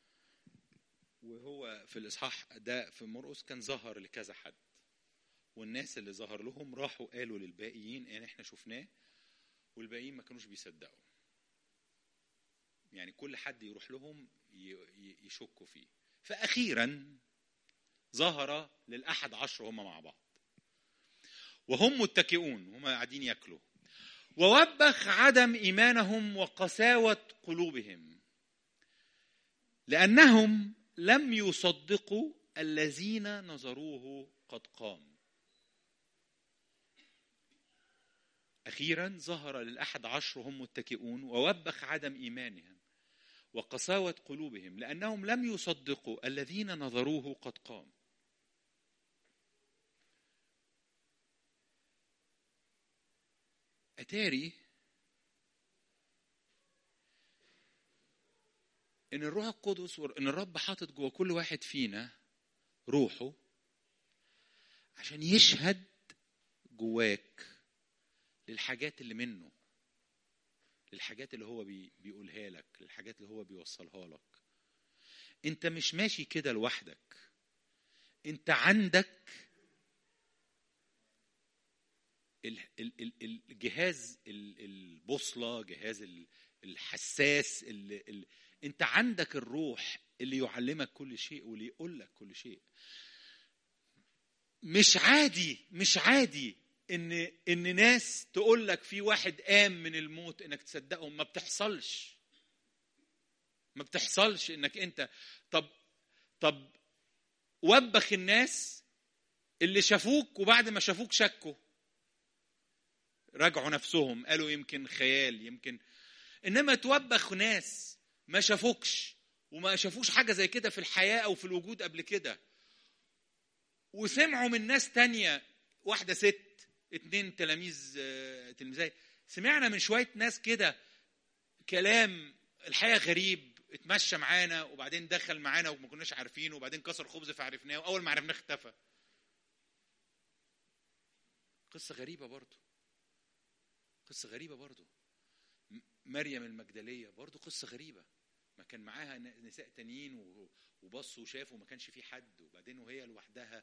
وهو في الإصحاح ده في مرقس كان ظهر لكذا حد والناس اللي ظهر لهم راحوا قالوا للباقيين ان احنا شفناه والباقيين ما كانوش بيصدقوا يعني كل حد يروح لهم يشكوا فيه فاخيرا ظهر للاحد عشر هم مع بعض وهم متكئون هم قاعدين ياكلوا ووبخ عدم ايمانهم وقساوه قلوبهم لانهم لم يصدقوا الذين نظروه قد قام أخيرا ظهر للأحد عشر هم متكئون ووبخ عدم إيمانهم وقساوة قلوبهم لأنهم لم يصدقوا الذين نظروه قد قام أتاري إن الروح القدس إن الرب حاطط جوه كل واحد فينا روحه عشان يشهد جواك للحاجات اللي منه للحاجات اللي هو بي بيقولها لك للحاجات اللي هو بيوصلها لك انت مش ماشي كده لوحدك انت عندك الجهاز البوصلة جهاز الحساس اللي انت عندك الروح اللي يعلمك كل شيء واللي يقول لك كل شيء مش عادي مش عادي ان ان ناس تقول لك في واحد قام من الموت انك تصدقهم ما بتحصلش ما بتحصلش انك انت طب طب وبخ الناس اللي شافوك وبعد ما شافوك شكوا راجعوا نفسهم قالوا يمكن خيال يمكن انما توبخ ناس ما شافوكش وما شافوش حاجه زي كده في الحياه او في الوجود قبل كده وسمعوا من ناس تانية واحده ست اتنين تلاميذ آه، تلميذي سمعنا من شويه ناس كده كلام الحقيقه غريب اتمشى معانا وبعدين دخل معانا وما كناش عارفينه وبعدين كسر خبز فعرفناه واول ما عرفناه اختفى قصه غريبه برضه قصه غريبه برضه م- مريم المجدليه برضه قصه غريبه ما كان معاها ن- نساء تانيين و- وبصوا وشافوا ما كانش في حد وبعدين وهي لوحدها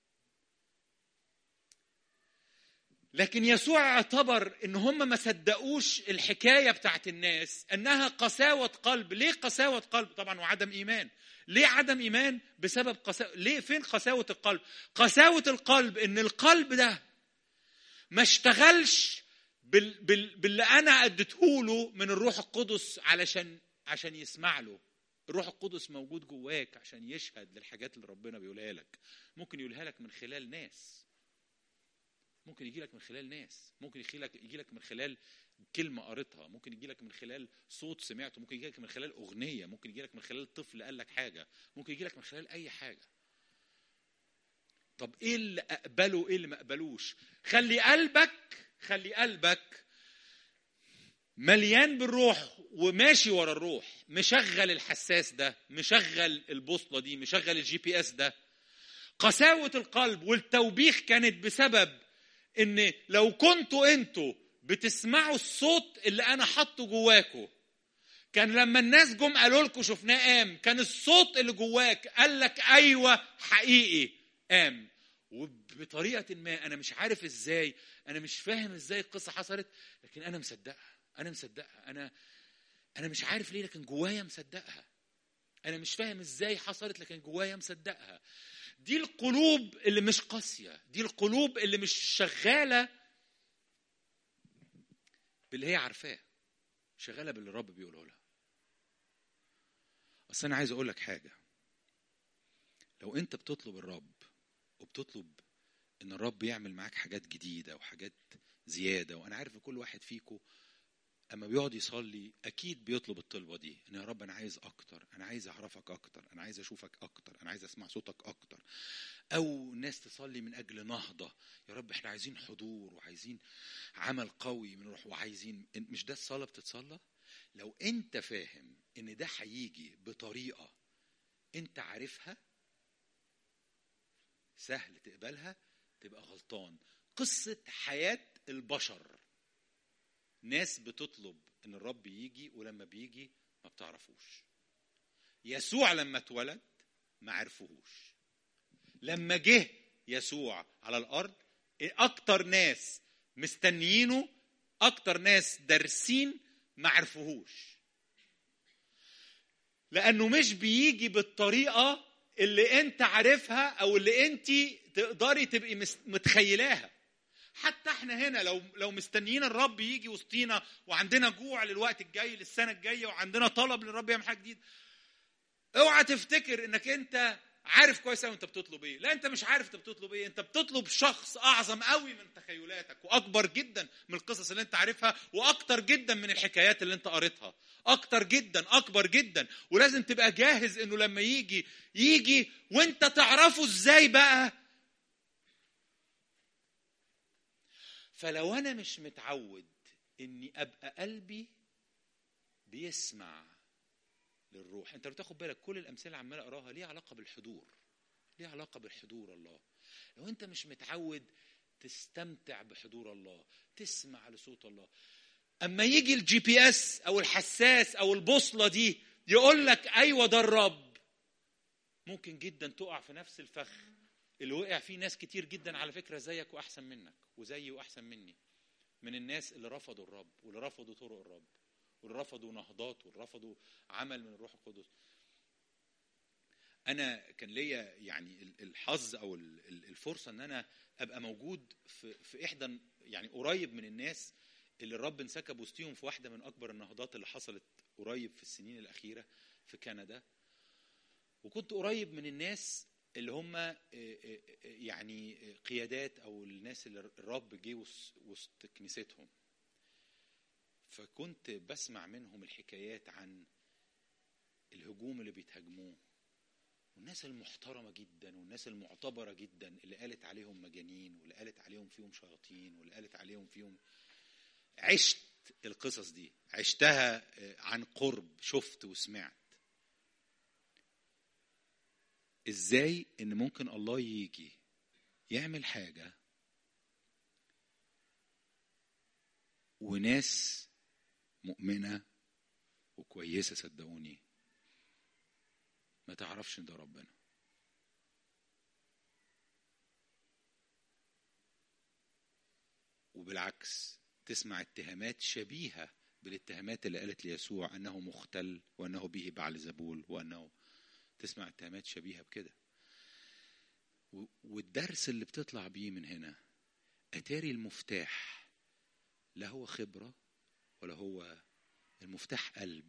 لكن يسوع اعتبر ان هم ما صدقوش الحكايه بتاعت الناس انها قساوه قلب ليه قساوه قلب طبعا وعدم ايمان ليه عدم ايمان بسبب قساوة ليه فين قساوه القلب قساوه القلب ان القلب ده ما اشتغلش بال... بال... باللي انا اديته له من الروح القدس علشان عشان يسمع له الروح القدس موجود جواك عشان يشهد للحاجات اللي ربنا بيقولها لك ممكن يقولها لك من خلال ناس ممكن يجي لك من خلال ناس ممكن يجي لك يجي لك من خلال كلمة قريتها ممكن يجي لك من خلال صوت سمعته ممكن يجي لك من خلال أغنية ممكن يجي لك من خلال طفل قال لك حاجة ممكن يجي لك من خلال أي حاجة طب ايه اللي اقبله ايه اللي ما اقبلوش خلي قلبك خلي قلبك مليان بالروح وماشي ورا الروح مشغل الحساس ده مشغل البوصله دي مشغل الجي بي اس ده قساوه القلب والتوبيخ كانت بسبب ان لو كنتوا انتوا بتسمعوا الصوت اللي انا حاطه جواكوا كان لما الناس جم قالوا لكم شفناه قام كان الصوت اللي جواك قال لك ايوه حقيقي قام وبطريقه ما انا مش عارف ازاي انا مش فاهم ازاي القصه حصلت لكن انا مصدقها انا مصدقها انا انا مش عارف ليه لكن جوايا مصدقها انا مش فاهم ازاي حصلت لكن جوايا مصدقها دي القلوب اللي مش قاسيه دي القلوب اللي مش شغاله باللي هي عارفاه شغاله باللي الرب بيقوله لها اصل انا عايز اقول لك حاجه لو انت بتطلب الرب وبتطلب ان الرب يعمل معاك حاجات جديده وحاجات زياده وانا عارف ان كل واحد فيكم اما بيقعد يصلي اكيد بيطلب الطلبه دي ان يا رب انا عايز اكتر انا عايز اعرفك اكتر انا عايز اشوفك اكتر انا عايز اسمع صوتك اكتر او ناس تصلي من اجل نهضه يا رب احنا عايزين حضور وعايزين عمل قوي من روح وعايزين مش ده الصلاه بتتصلى لو انت فاهم ان ده هيجي بطريقه انت عارفها سهل تقبلها تبقى غلطان قصه حياه البشر ناس بتطلب ان الرب يجي ولما بيجي ما بتعرفوش يسوع لما اتولد ما عرفوهوش لما جه يسوع على الارض اكتر ناس مستنيينه اكتر ناس دارسين ما عرفوهوش لانه مش بيجي بالطريقه اللي انت عارفها او اللي انت تقدري تبقي متخيلاها حتى احنا هنا لو لو مستنيين الرب يجي وسطينا وعندنا جوع للوقت الجاي للسنه الجايه وعندنا طلب للرب يعمل حاجه جديده اوعى تفتكر انك انت عارف كويس قوي انت بتطلب ايه لا انت مش عارف انت بتطلب ايه انت بتطلب شخص اعظم قوي من تخيلاتك واكبر جدا من القصص اللي انت عارفها واكتر جدا من الحكايات اللي انت قريتها اكتر جدا اكبر جدا ولازم تبقى جاهز انه لما يجي يجي وانت تعرفه ازاي بقى فلو انا مش متعود اني ابقى قلبي بيسمع للروح انت لو تاخد بالك كل الامثله اللي عمال اقراها ليها علاقه بالحضور ليها علاقه بالحضور الله لو انت مش متعود تستمتع بحضور الله تسمع لصوت الله اما يجي الجي بي اس او الحساس او البوصله دي يقول لك ايوه ده الرب ممكن جدا تقع في نفس الفخ اللي وقع فيه ناس كتير جدا على فكره زيك واحسن منك وزيي واحسن مني من الناس اللي رفضوا الرب واللي رفضوا طرق الرب واللي رفضوا نهضات واللي رفضوا عمل من الروح القدس انا كان ليا يعني الحظ او الفرصه ان انا ابقى موجود في في احدى يعني قريب من الناس اللي الرب انسكب وسطيهم في واحده من اكبر النهضات اللي حصلت قريب في السنين الاخيره في كندا وكنت قريب من الناس اللي هم آه، آه، آه، يعني قيادات او الناس اللي الرب جه وس- وسط كنيستهم فكنت بسمع منهم الحكايات عن الهجوم اللي بيتهاجموه والناس المحترمه جدا والناس المعتبره جدا اللي قالت عليهم مجانين واللي قالت عليهم فيهم شياطين واللي قالت عليهم فيهم عشت القصص دي عشتها آه، عن قرب شفت وسمعت ازاي ان ممكن الله يجي يعمل حاجه وناس مؤمنه وكويسه صدقوني ما تعرفش ان ده ربنا وبالعكس تسمع اتهامات شبيهه بالاتهامات اللي قالت ليسوع انه مختل وانه به بعل زبول وانه تسمع اتهامات شبيهه بكده و- والدرس اللي بتطلع بيه من هنا اتاري المفتاح لا هو خبره ولا هو المفتاح قلب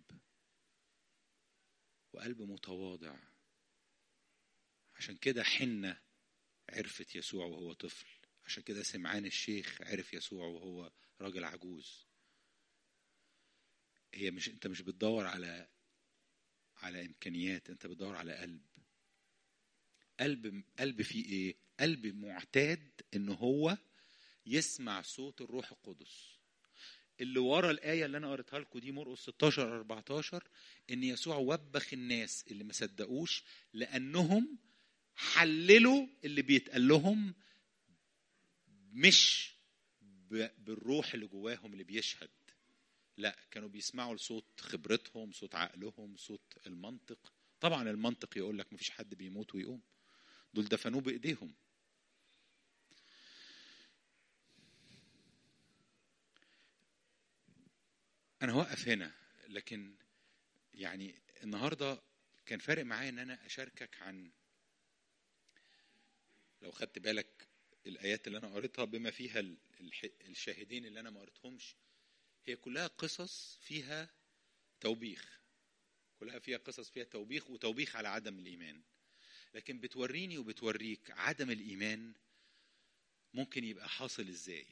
وقلب متواضع عشان كده حنة عرفت يسوع وهو طفل عشان كده سمعان الشيخ عرف يسوع وهو راجل عجوز هي مش انت مش بتدور على على امكانيات انت بتدور على قلب قلب قلب فيه ايه قلب معتاد ان هو يسمع صوت الروح القدس اللي ورا الآية اللي أنا قريتها لكم دي مرقس 16 14 إن يسوع وبخ الناس اللي ما صدقوش لأنهم حللوا اللي بيتقال لهم مش ب- بالروح اللي جواهم اللي بيشهد لا كانوا بيسمعوا لصوت خبرتهم صوت عقلهم صوت المنطق طبعا المنطق يقول لك مفيش حد بيموت ويقوم دول دفنوه بايديهم انا هوقف هنا لكن يعني النهارده كان فارق معايا ان انا اشاركك عن لو خدت بالك الايات اللي انا قريتها بما فيها ال- الح- الشاهدين اللي انا ما قريتهمش هي كلها قصص فيها توبيخ كلها فيها قصص فيها توبيخ وتوبيخ على عدم الايمان لكن بتوريني وبتوريك عدم الايمان ممكن يبقى حاصل ازاي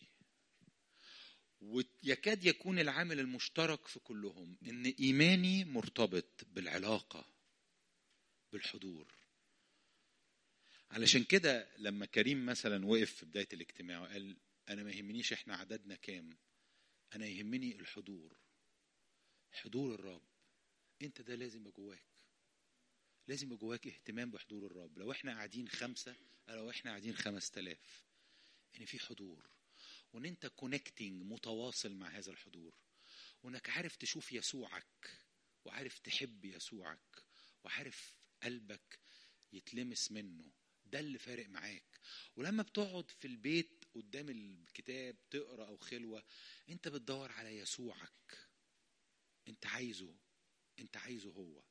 ويكاد يكون العامل المشترك في كلهم ان ايماني مرتبط بالعلاقه بالحضور علشان كده لما كريم مثلا وقف في بدايه الاجتماع وقال انا ما يهمنيش احنا عددنا كام انا يهمني الحضور حضور الرب انت ده لازم يبقى جواك لازم يبقى جواك اهتمام بحضور الرب لو احنا قاعدين خمسة أو لو احنا قاعدين خمس تلاف ان في حضور وان انت كونكتنج متواصل مع هذا الحضور وانك عارف تشوف يسوعك وعارف تحب يسوعك وعارف قلبك يتلمس منه ده اللي فارق معاك ولما بتقعد في البيت قدام الكتاب تقرا او خلوه انت بتدور على يسوعك انت عايزه انت عايزه هو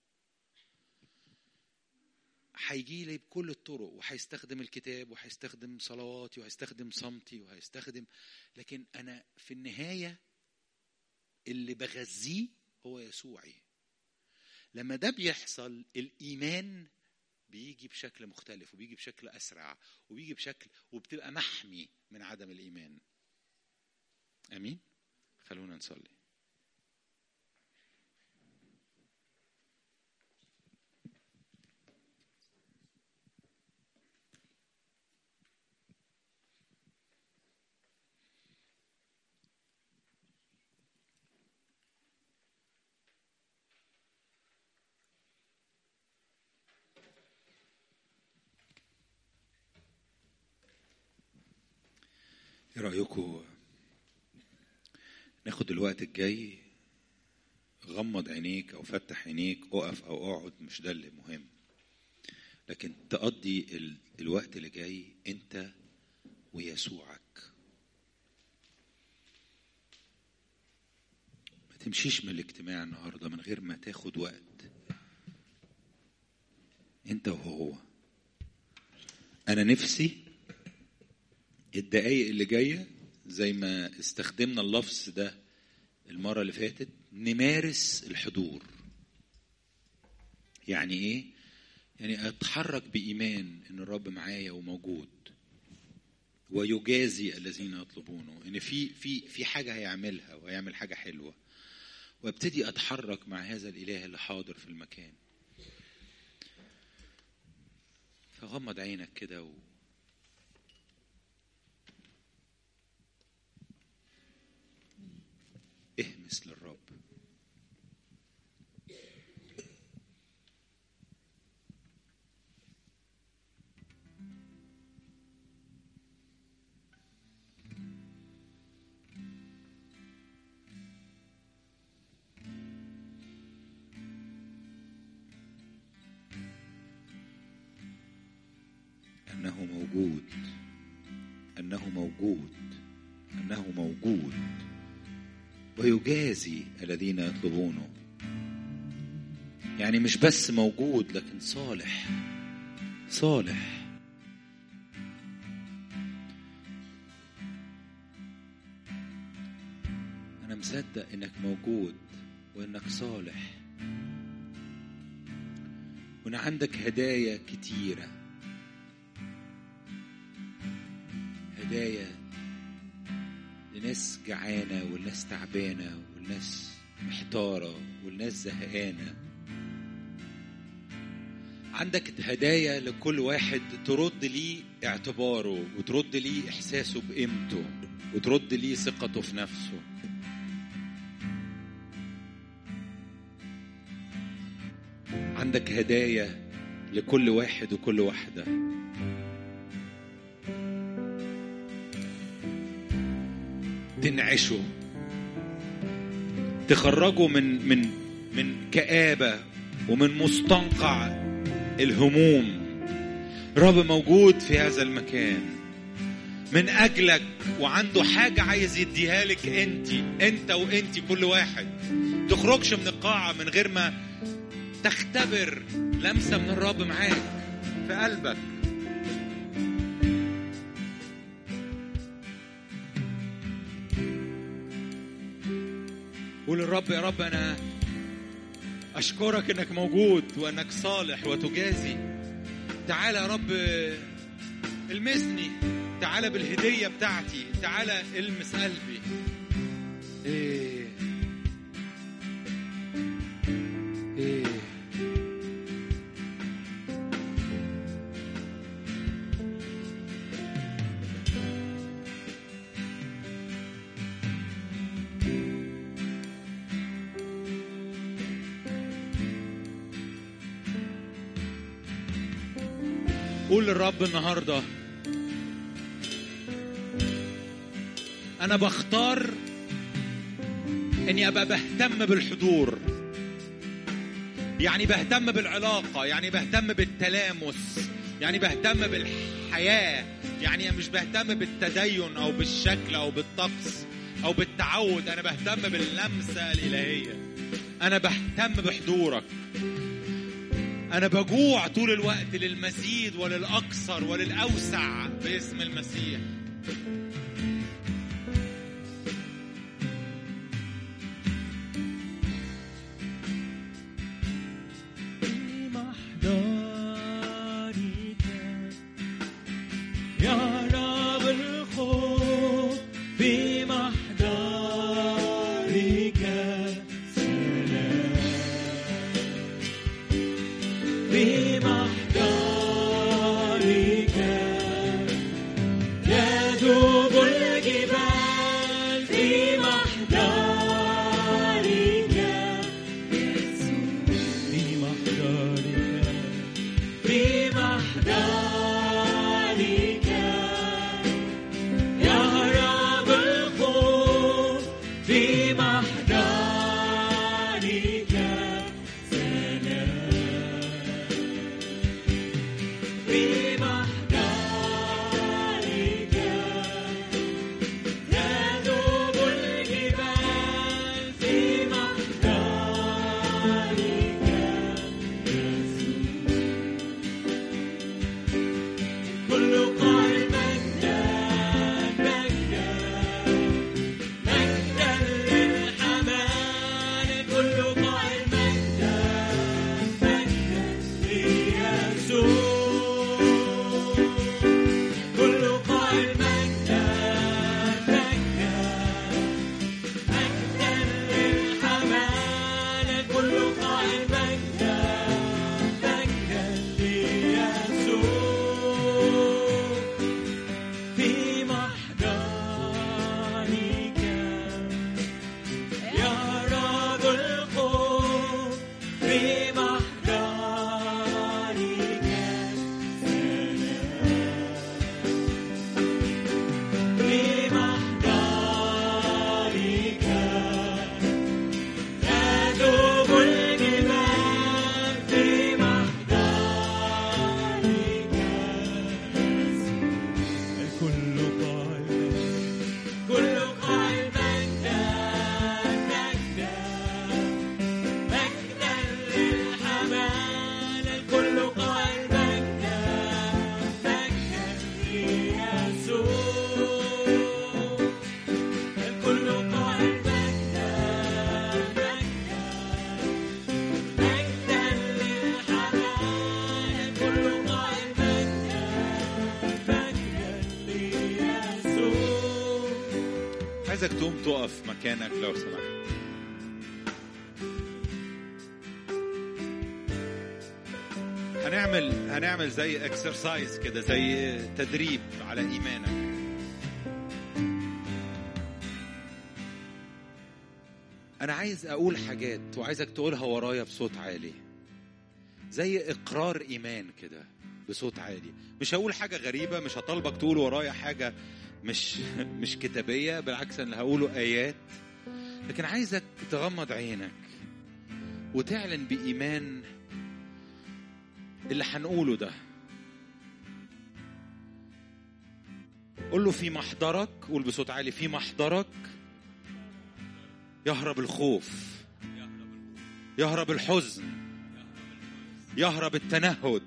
هيجي لي بكل الطرق وهيستخدم الكتاب وهيستخدم صلواتي وهيستخدم صمتي وهيستخدم لكن انا في النهايه اللي بغذيه هو يسوعي لما ده بيحصل الايمان بيجي بشكل مختلف وبيجي بشكل اسرع وبيجي بشكل وبتبقى محمي من عدم الايمان امين خلونا نصلي ايه رايكم ناخد الوقت الجاي غمض عينيك او فتح عينيك اقف او اقعد مش ده اللي مهم لكن تقضي ال- الوقت اللي جاي انت ويسوعك ما تمشيش من الاجتماع النهارده من غير ما تاخد وقت انت وهو انا نفسي الدقايق اللي جايه زي ما استخدمنا اللفظ ده المره اللي فاتت نمارس الحضور يعني ايه يعني اتحرك بايمان ان الرب معايا وموجود ويجازي الذين يطلبونه ان في في في حاجه هيعملها وهيعمل حاجه حلوه وابتدي اتحرك مع هذا الاله اللي حاضر في المكان فغمض عينك كده و... اهمس للرب أنه موجود أنه موجود أنه موجود ويجازي الذين يطلبونه يعني مش بس موجود لكن صالح صالح أنا مصدق إنك موجود وإنك صالح وإن عندك هدايا كتيره هدايا لناس جعانة والناس تعبانة والناس محتارة والناس زهقانة عندك هدايا لكل واحد ترد ليه اعتباره وترد ليه إحساسه بقيمته وترد ليه ثقته في نفسه عندك هدايا لكل واحد وكل واحده تنعشه تخرجه من من من كآبة ومن مستنقع الهموم رب موجود في هذا المكان من أجلك وعنده حاجة عايز يديها لك أنت أنت وأنت كل واحد تخرجش من القاعة من غير ما تختبر لمسة من الرب معاك في قلبك قول للرب يا رب انا اشكرك انك موجود وانك صالح وتجازي تعالى يا رب المسني تعالى بالهديه بتاعتي تعالى المس قلبي ايه ايه قول للرب النهارده انا بختار اني ابقى بهتم بالحضور يعني بهتم بالعلاقه يعني بهتم بالتلامس يعني بهتم بالحياه يعني مش بهتم بالتدين او بالشكل او بالطقس او بالتعود انا بهتم باللمسه الالهيه انا بهتم بحضورك أنا بجوع طول الوقت للمزيد وللأكثر وللأوسع باسم المسيح يا رب الخوف بمحضرك سلام بمحضرك يذوب الجبال في محضرك بمحضرك بمحضرك يهرب الخوف بمحضرك سلام بمحضرك يذوب الجبال في محضرك كل قائل مجدا مجدا مجدا للحمام كل قائل مجدا مجدا ليسوع كل قائل مجدا مجدا ليسوع في محضرك يرى ذو القوة في محضرك في محضرك يذوب الجبال في محضرك الكل قائل كل قائل مجدا مجدا مجدا للحمال الكل قائل مجدا مجدا ليسوع الكل قائل مجدا مجدا مجدا للحمال الكل قائل مجدا مجدا ليسوع عايزك تقوم تقف مكانك لو سمحت هنعمل هنعمل زي اكسرسايز كده زي تدريب على ايمانك انا عايز اقول حاجات وعايزك تقولها ورايا بصوت عالي زي اقرار ايمان كده بصوت عالي مش هقول حاجه غريبه مش هطالبك تقول ورايا حاجه مش مش كتابيه بالعكس انا هقوله ايات لكن عايزك تغمض عينك وتعلن بايمان اللي هنقوله ده قول له في محضرك قول بصوت عالي في محضرك يهرب الخوف يهرب الحزن يهرب التنهد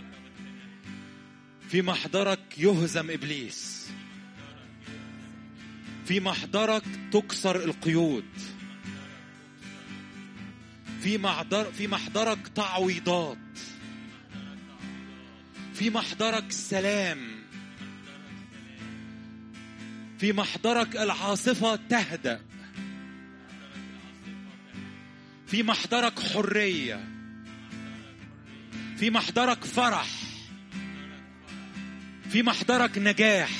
في محضرك يهزم ابليس في محضرك تكسر القيود في محضر في محضرك تعويضات في محضرك سلام في محضرك العاصفة تهدأ في محضرك حرية في محضرك فرح في محضرك نجاح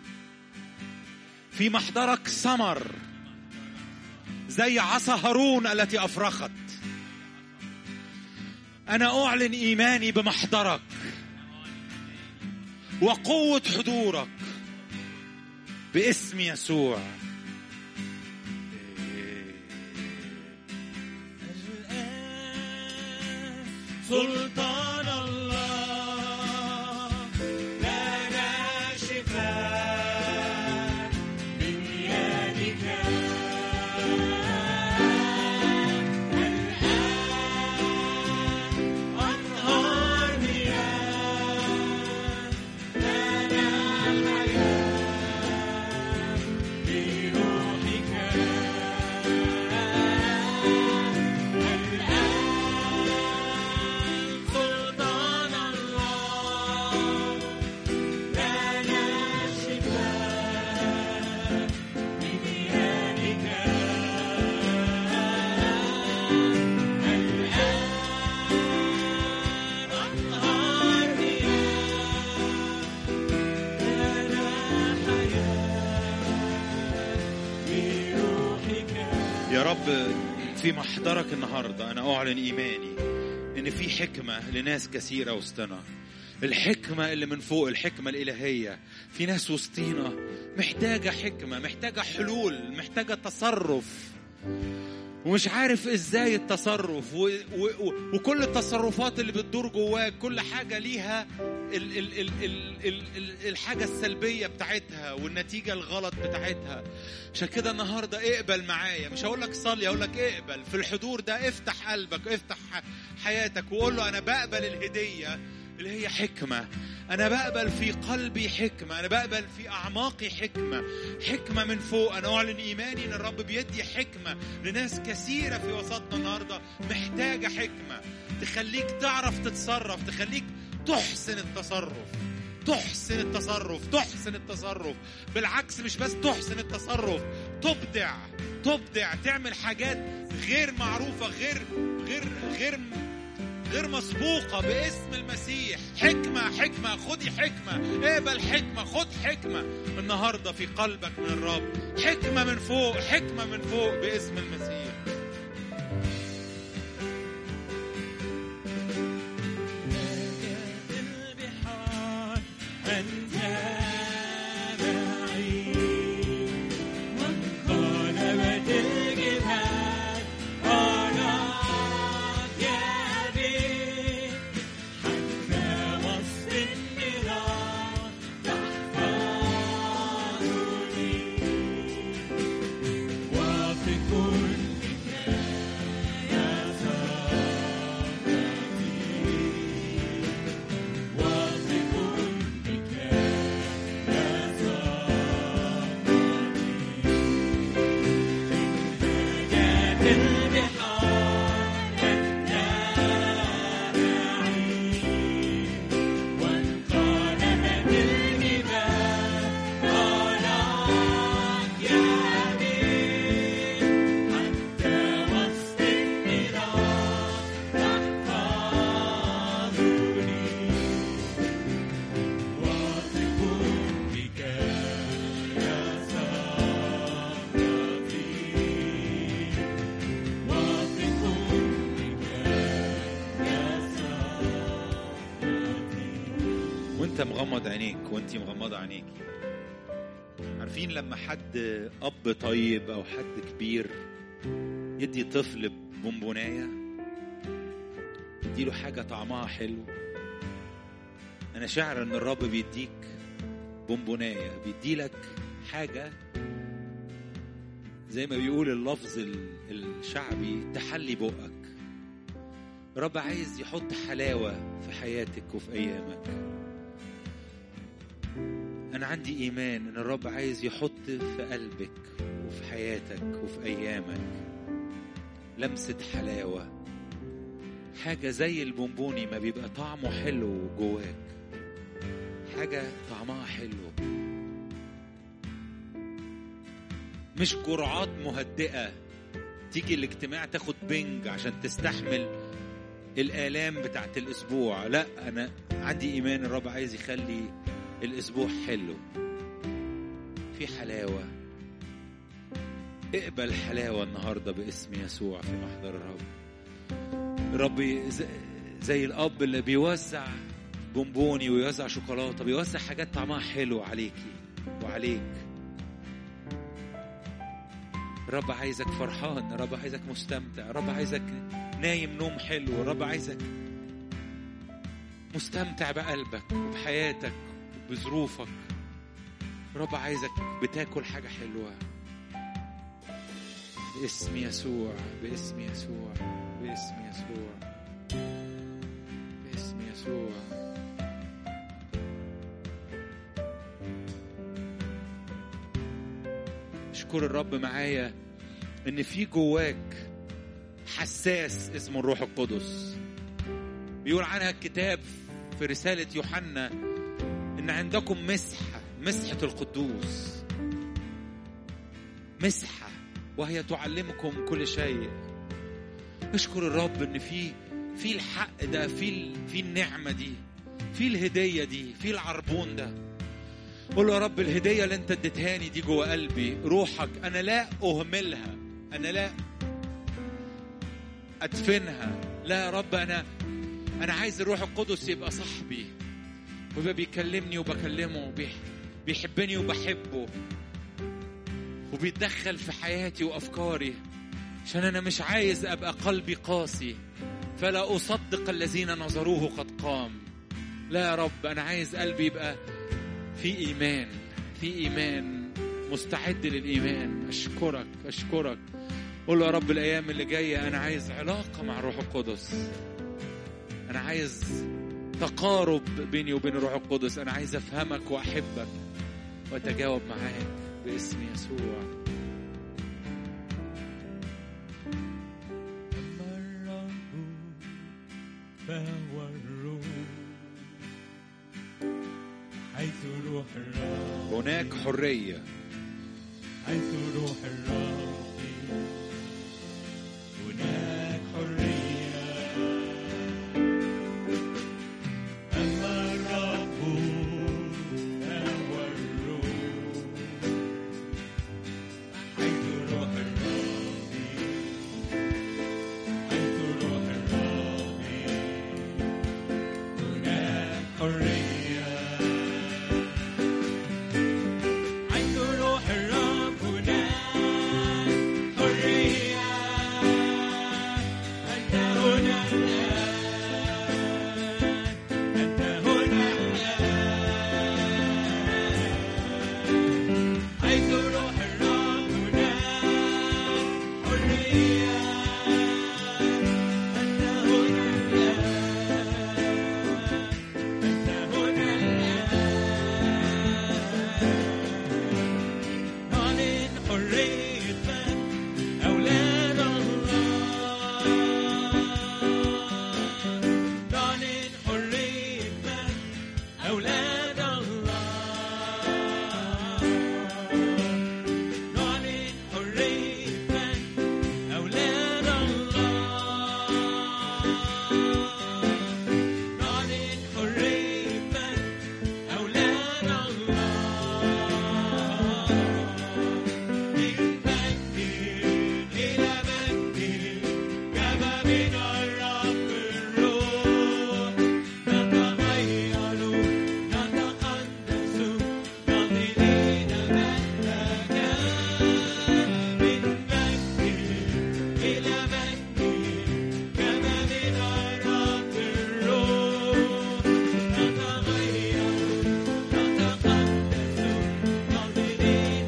في محضرك ثمر زي عصا هارون التي افرخت انا اعلن ايماني بمحضرك وقوه حضورك باسم يسوع الآن سلطان الله لنا شفاء من يدك الآن أنهار مياه لنا حياة بروحك الآن سلطان الله لنا شفاء من يدك الآن أنهار مياه لنا حياة بروحك يا رب في محضرك النهارده انا اعلن ايماني ان في حكمه لناس كثيره وسطنا الحكمة اللي من فوق الحكمة الإلهية في ناس وسطينا محتاجة حكمة محتاجة حلول محتاجة تصرف ومش عارف ازاي التصرف و... و... و... وكل التصرفات اللي بتدور جواك كل حاجة ليها ال... ال... ال... ال... ال... ال... الحاجة السلبية بتاعتها والنتيجة الغلط بتاعتها عشان كده النهاردة اقبل معايا مش هقول لك صلي هقول لك اقبل في الحضور ده افتح قلبك افتح ح- حياتك وقول له انا بقبل الهدية اللي هي حكمة أنا بقبل في قلبي حكمة أنا بقبل في أعماقي حكمة حكمة من فوق أنا أعلن إيماني إن الرب بيدي حكمة لناس كثيرة في وسطنا النهاردة محتاجة حكمة تخليك تعرف تتصرف تخليك تحسن التصرف تحسن التصرف تحسن التصرف بالعكس مش بس تحسن التصرف تبدع تبدع تعمل حاجات غير معروفة غير غير غير غير مسبوقة باسم المسيح حكمة حكمة خدي حكمة اقبل حكمة خد حكمة النهاردة في قلبك من الرب حكمة من فوق حكمة من فوق باسم المسيح نادت البحار أنت معي وانقلبت الجبال أراك يا أبي حتى وسط النيران تحفظني وفي كل يا صديقي وفي كلك يا صديقي جاءت البحار أنت معي وانقلبت الجبال أراك يا أبي حتى وسط النيران تحفظني واثق بك يا صديقي واثق بك يا صديقي وانت مغمض عينيك وانت مغمضة عينيك عارفين لما حد اب طيب او حد كبير يدي طفل بونبونايه يديله حاجه طعمها حلو انا شاعر ان الرب بيديك بونبونايه بيديلك حاجه زي ما بيقول اللفظ ال- الشعبي تحلي بقك الرب عايز يحط حلاوه في حياتك وفي ايامك أنا عندي إيمان إن الرب عايز يحط في قلبك وفي حياتك وفي أيامك لمسة حلاوة حاجة زي البونبوني ما بيبقى طعمه حلو جواك حاجة طعمها حلو مش جرعات مهدئة تيجي الاجتماع تاخد بنج عشان تستحمل الآلام بتاعت الأسبوع لا أنا عندي إيمان الرب عايز يخلي الأسبوع حلو في حلاوة اقبل حلاوة النهاردة باسم يسوع في محضر الرب الرب ز- زي الأب اللي بيوزع بونبوني ويوزع شوكولاتة بيوزع حاجات طعمها حلو عليكي وعليك الرب عايزك فرحان الرب عايزك مستمتع الرب عايزك نايم نوم حلو الرب عايزك مستمتع بقلبك وبحياتك وبظروفك الرب عايزك بتاكل حاجة حلوة باسم يسوع باسم يسوع باسم يسوع باسم يسوع اشكر الرب معايا ان في جواك حساس اسمه الروح القدس بيقول عنها الكتاب في رسالة يوحنا ان عندكم مسحة مسحة القدوس مسحة وهي تعلمكم كل شيء اشكر الرب ان في في الحق ده في ال- في النعمة دي في الهدية دي في العربون ده قول له يا رب الهدية اللي انت اديتهاني دي جوه قلبي روحك انا لا اهملها انا لا ادفنها لا يا رب انا انا عايز الروح القدس يبقى صاحبي ويبقى بيكلمني وبكلمه وبيح- بيحبني وبحبه وبيتدخل في حياتي وافكاري عشان انا مش عايز ابقى قلبي قاسي فلا اصدق الذين نظروه قد قام لا يا رب انا عايز قلبي يبقى في ايمان في ايمان مستعد للايمان اشكرك اشكرك قول له يا رب الايام اللي جايه انا عايز علاقه مع الروح القدس انا عايز تقارب بيني وبين الروح القدس انا عايز افهمك واحبك واتجاوب معاك باسم يسوع أما الرب فهو الروح حيث روح الرب هناك حريه حيث روح الرب هناك حرية أما الرب فهو الروح حيث روح الرب حيث روح الرب هناك حرية حيث روح الرب هناك حرية أنت هنا الآن أنت هنا الآن حيث روح الرب هناك حرية أنت هنا الآن أنت هنا الآن نعلن حريتك أولاد الله نعلن حريتك أولاد الله نعلن حريتك أولاد الله نعلن حريتك أولاد الله من مجد إلى مجد كما من الرب الروح نتغير نتقدس ناظرين مجدك من مجد إلى مجد كما من الرب الروح نتغير نتقدس ناظرين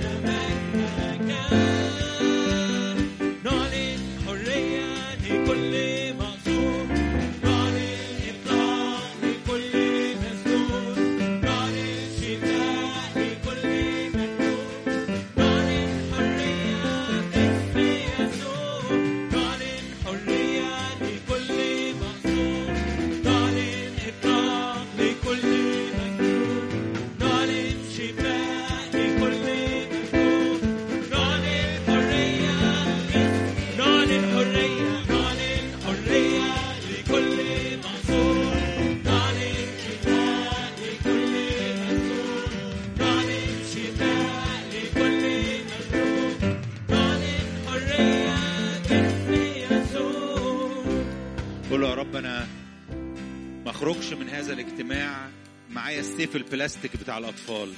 مجدك نعلن حرية لكل مقصود نعلن إطلاق لكل مسجون نعلن شفاء لكل مكتوب نعلن حرية باسم يسوع نعلن حرية لكل مقصود نعلن إطلاق لكل مكتوب نعلن شفاء لكل مكتوب نعلن حرية نعلن حرية نعلن حرية لكل مقصود نعلن شفاء لكل مكتوب نعلن شفاء لكل مكتوب نعلن حرية باسم يسوع قول له يا رب انا ما اخرجش من هذا الاجتماع معايا السيف البلاستيك بتاع الاطفال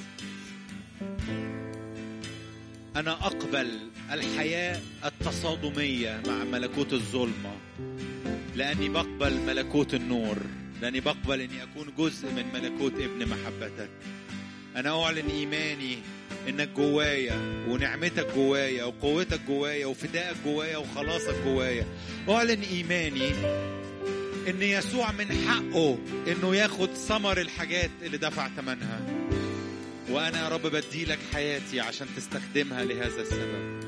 انا اقبل الحياه التصادميه مع ملكوت الظلمه لاني بقبل ملكوت النور لاني بقبل اني اكون جزء من ملكوت ابن محبتك انا اعلن ايماني انك جوايا ونعمتك جوايا وقوتك جوايا وفدائك جوايا وخلاصك جوايا اعلن ايماني ان يسوع من حقه انه ياخد ثمر الحاجات اللي دفع ثمنها وانا يا رب بديلك حياتي عشان تستخدمها لهذا السبب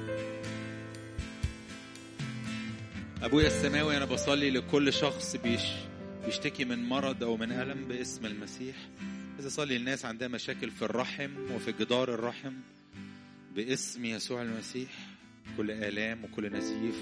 ابويا السماوي انا بصلي لكل شخص بيش بيشتكي من مرض او من الم باسم المسيح عايز اصلي للناس عندها مشاكل في الرحم وفي جدار الرحم باسم يسوع المسيح كل الام وكل نزيف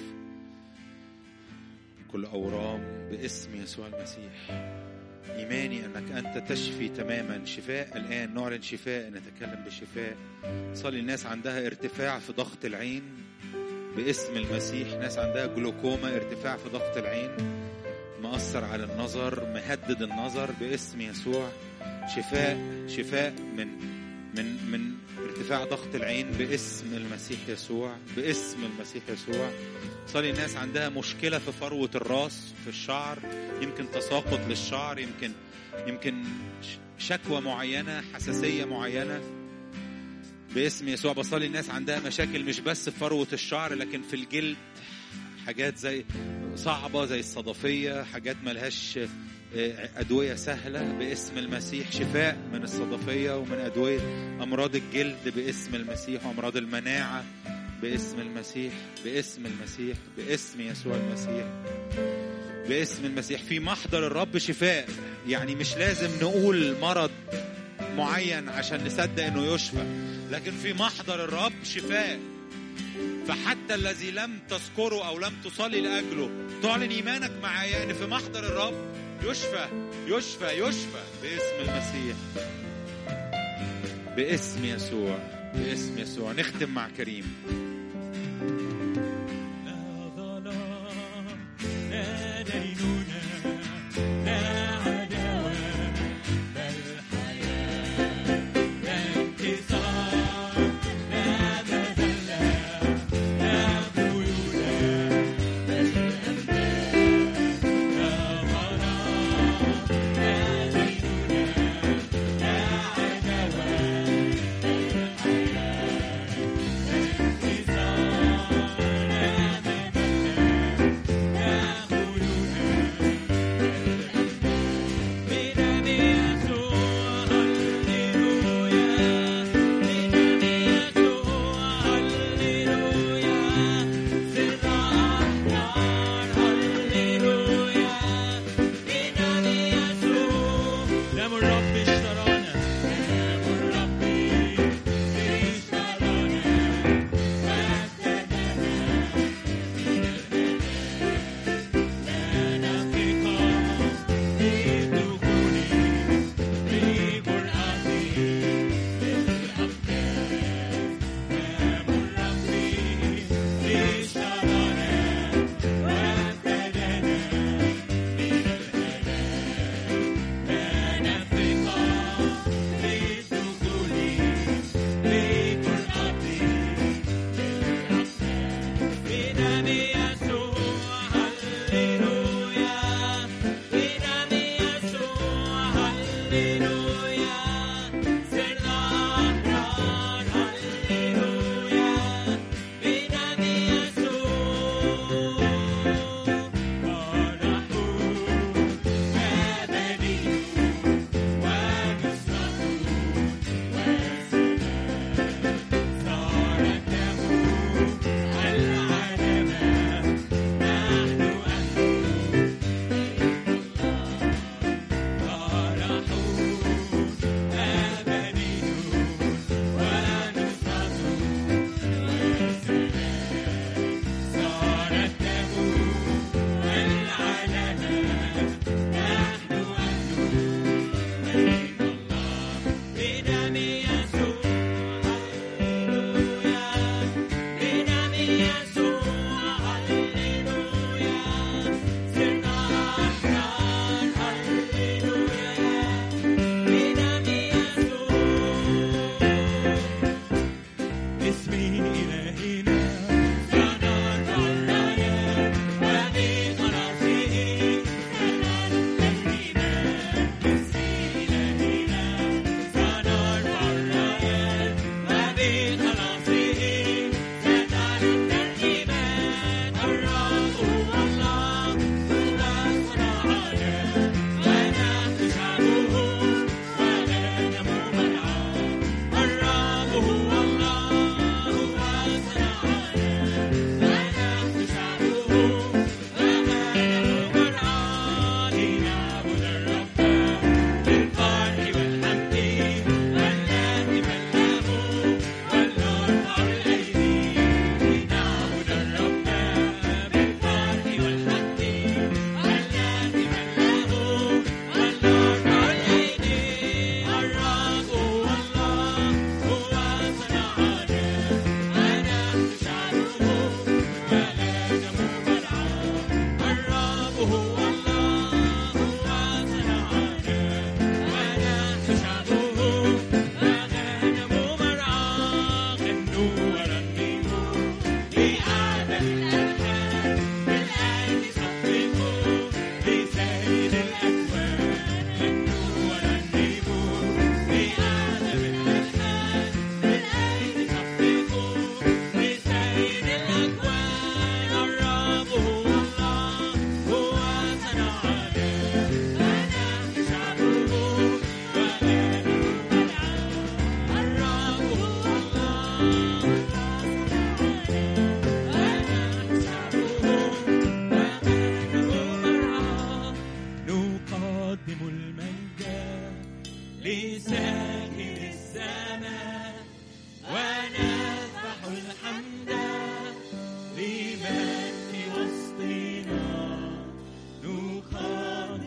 كل اورام باسم يسوع المسيح ايماني انك انت تشفي تماما شفاء الان نعلن شفاء نتكلم بشفاء صلي الناس عندها ارتفاع في ضغط العين باسم المسيح ناس عندها جلوكوما ارتفاع في ضغط العين مأثر على النظر مهدد النظر باسم يسوع شفاء شفاء من من من ارتفاع ضغط العين باسم المسيح يسوع باسم المسيح يسوع صلي الناس عندها مشكلة في فروة الراس في الشعر يمكن تساقط للشعر يمكن يمكن شكوى معينة حساسية معينة باسم يسوع بصلي الناس عندها مشاكل مش بس في فروة الشعر لكن في الجلد حاجات زي صعبة زي الصدفية حاجات ملهاش أدوية سهلة باسم المسيح شفاء من الصدفية ومن أدوية أمراض الجلد باسم المسيح وأمراض المناعة باسم المسيح باسم المسيح باسم يسوع المسيح باسم المسيح في محضر الرب شفاء يعني مش لازم نقول مرض معين عشان نصدق انه يشفى لكن في محضر الرب شفاء فحتى الذي لم تذكره او لم تصلي لاجله تعلن ايمانك معايا ان في محضر الرب يشفى يشفى يشفى باسم المسيح باسم يسوع باسم يسوع نختم مع كريم لا ظلام لا دينونة لا عداوة بل حياة لا انتصار لا مذلة لا قيودة بل أمجاد لا ظلام لا دينونة لا عداوة بل حياة لا انتصار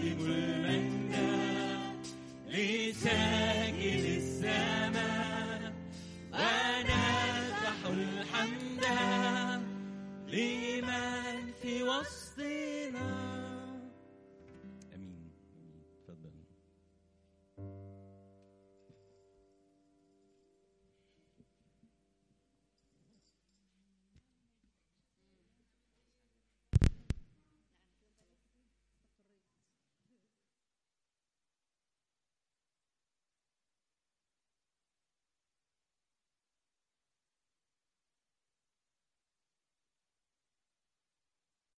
المجد لسان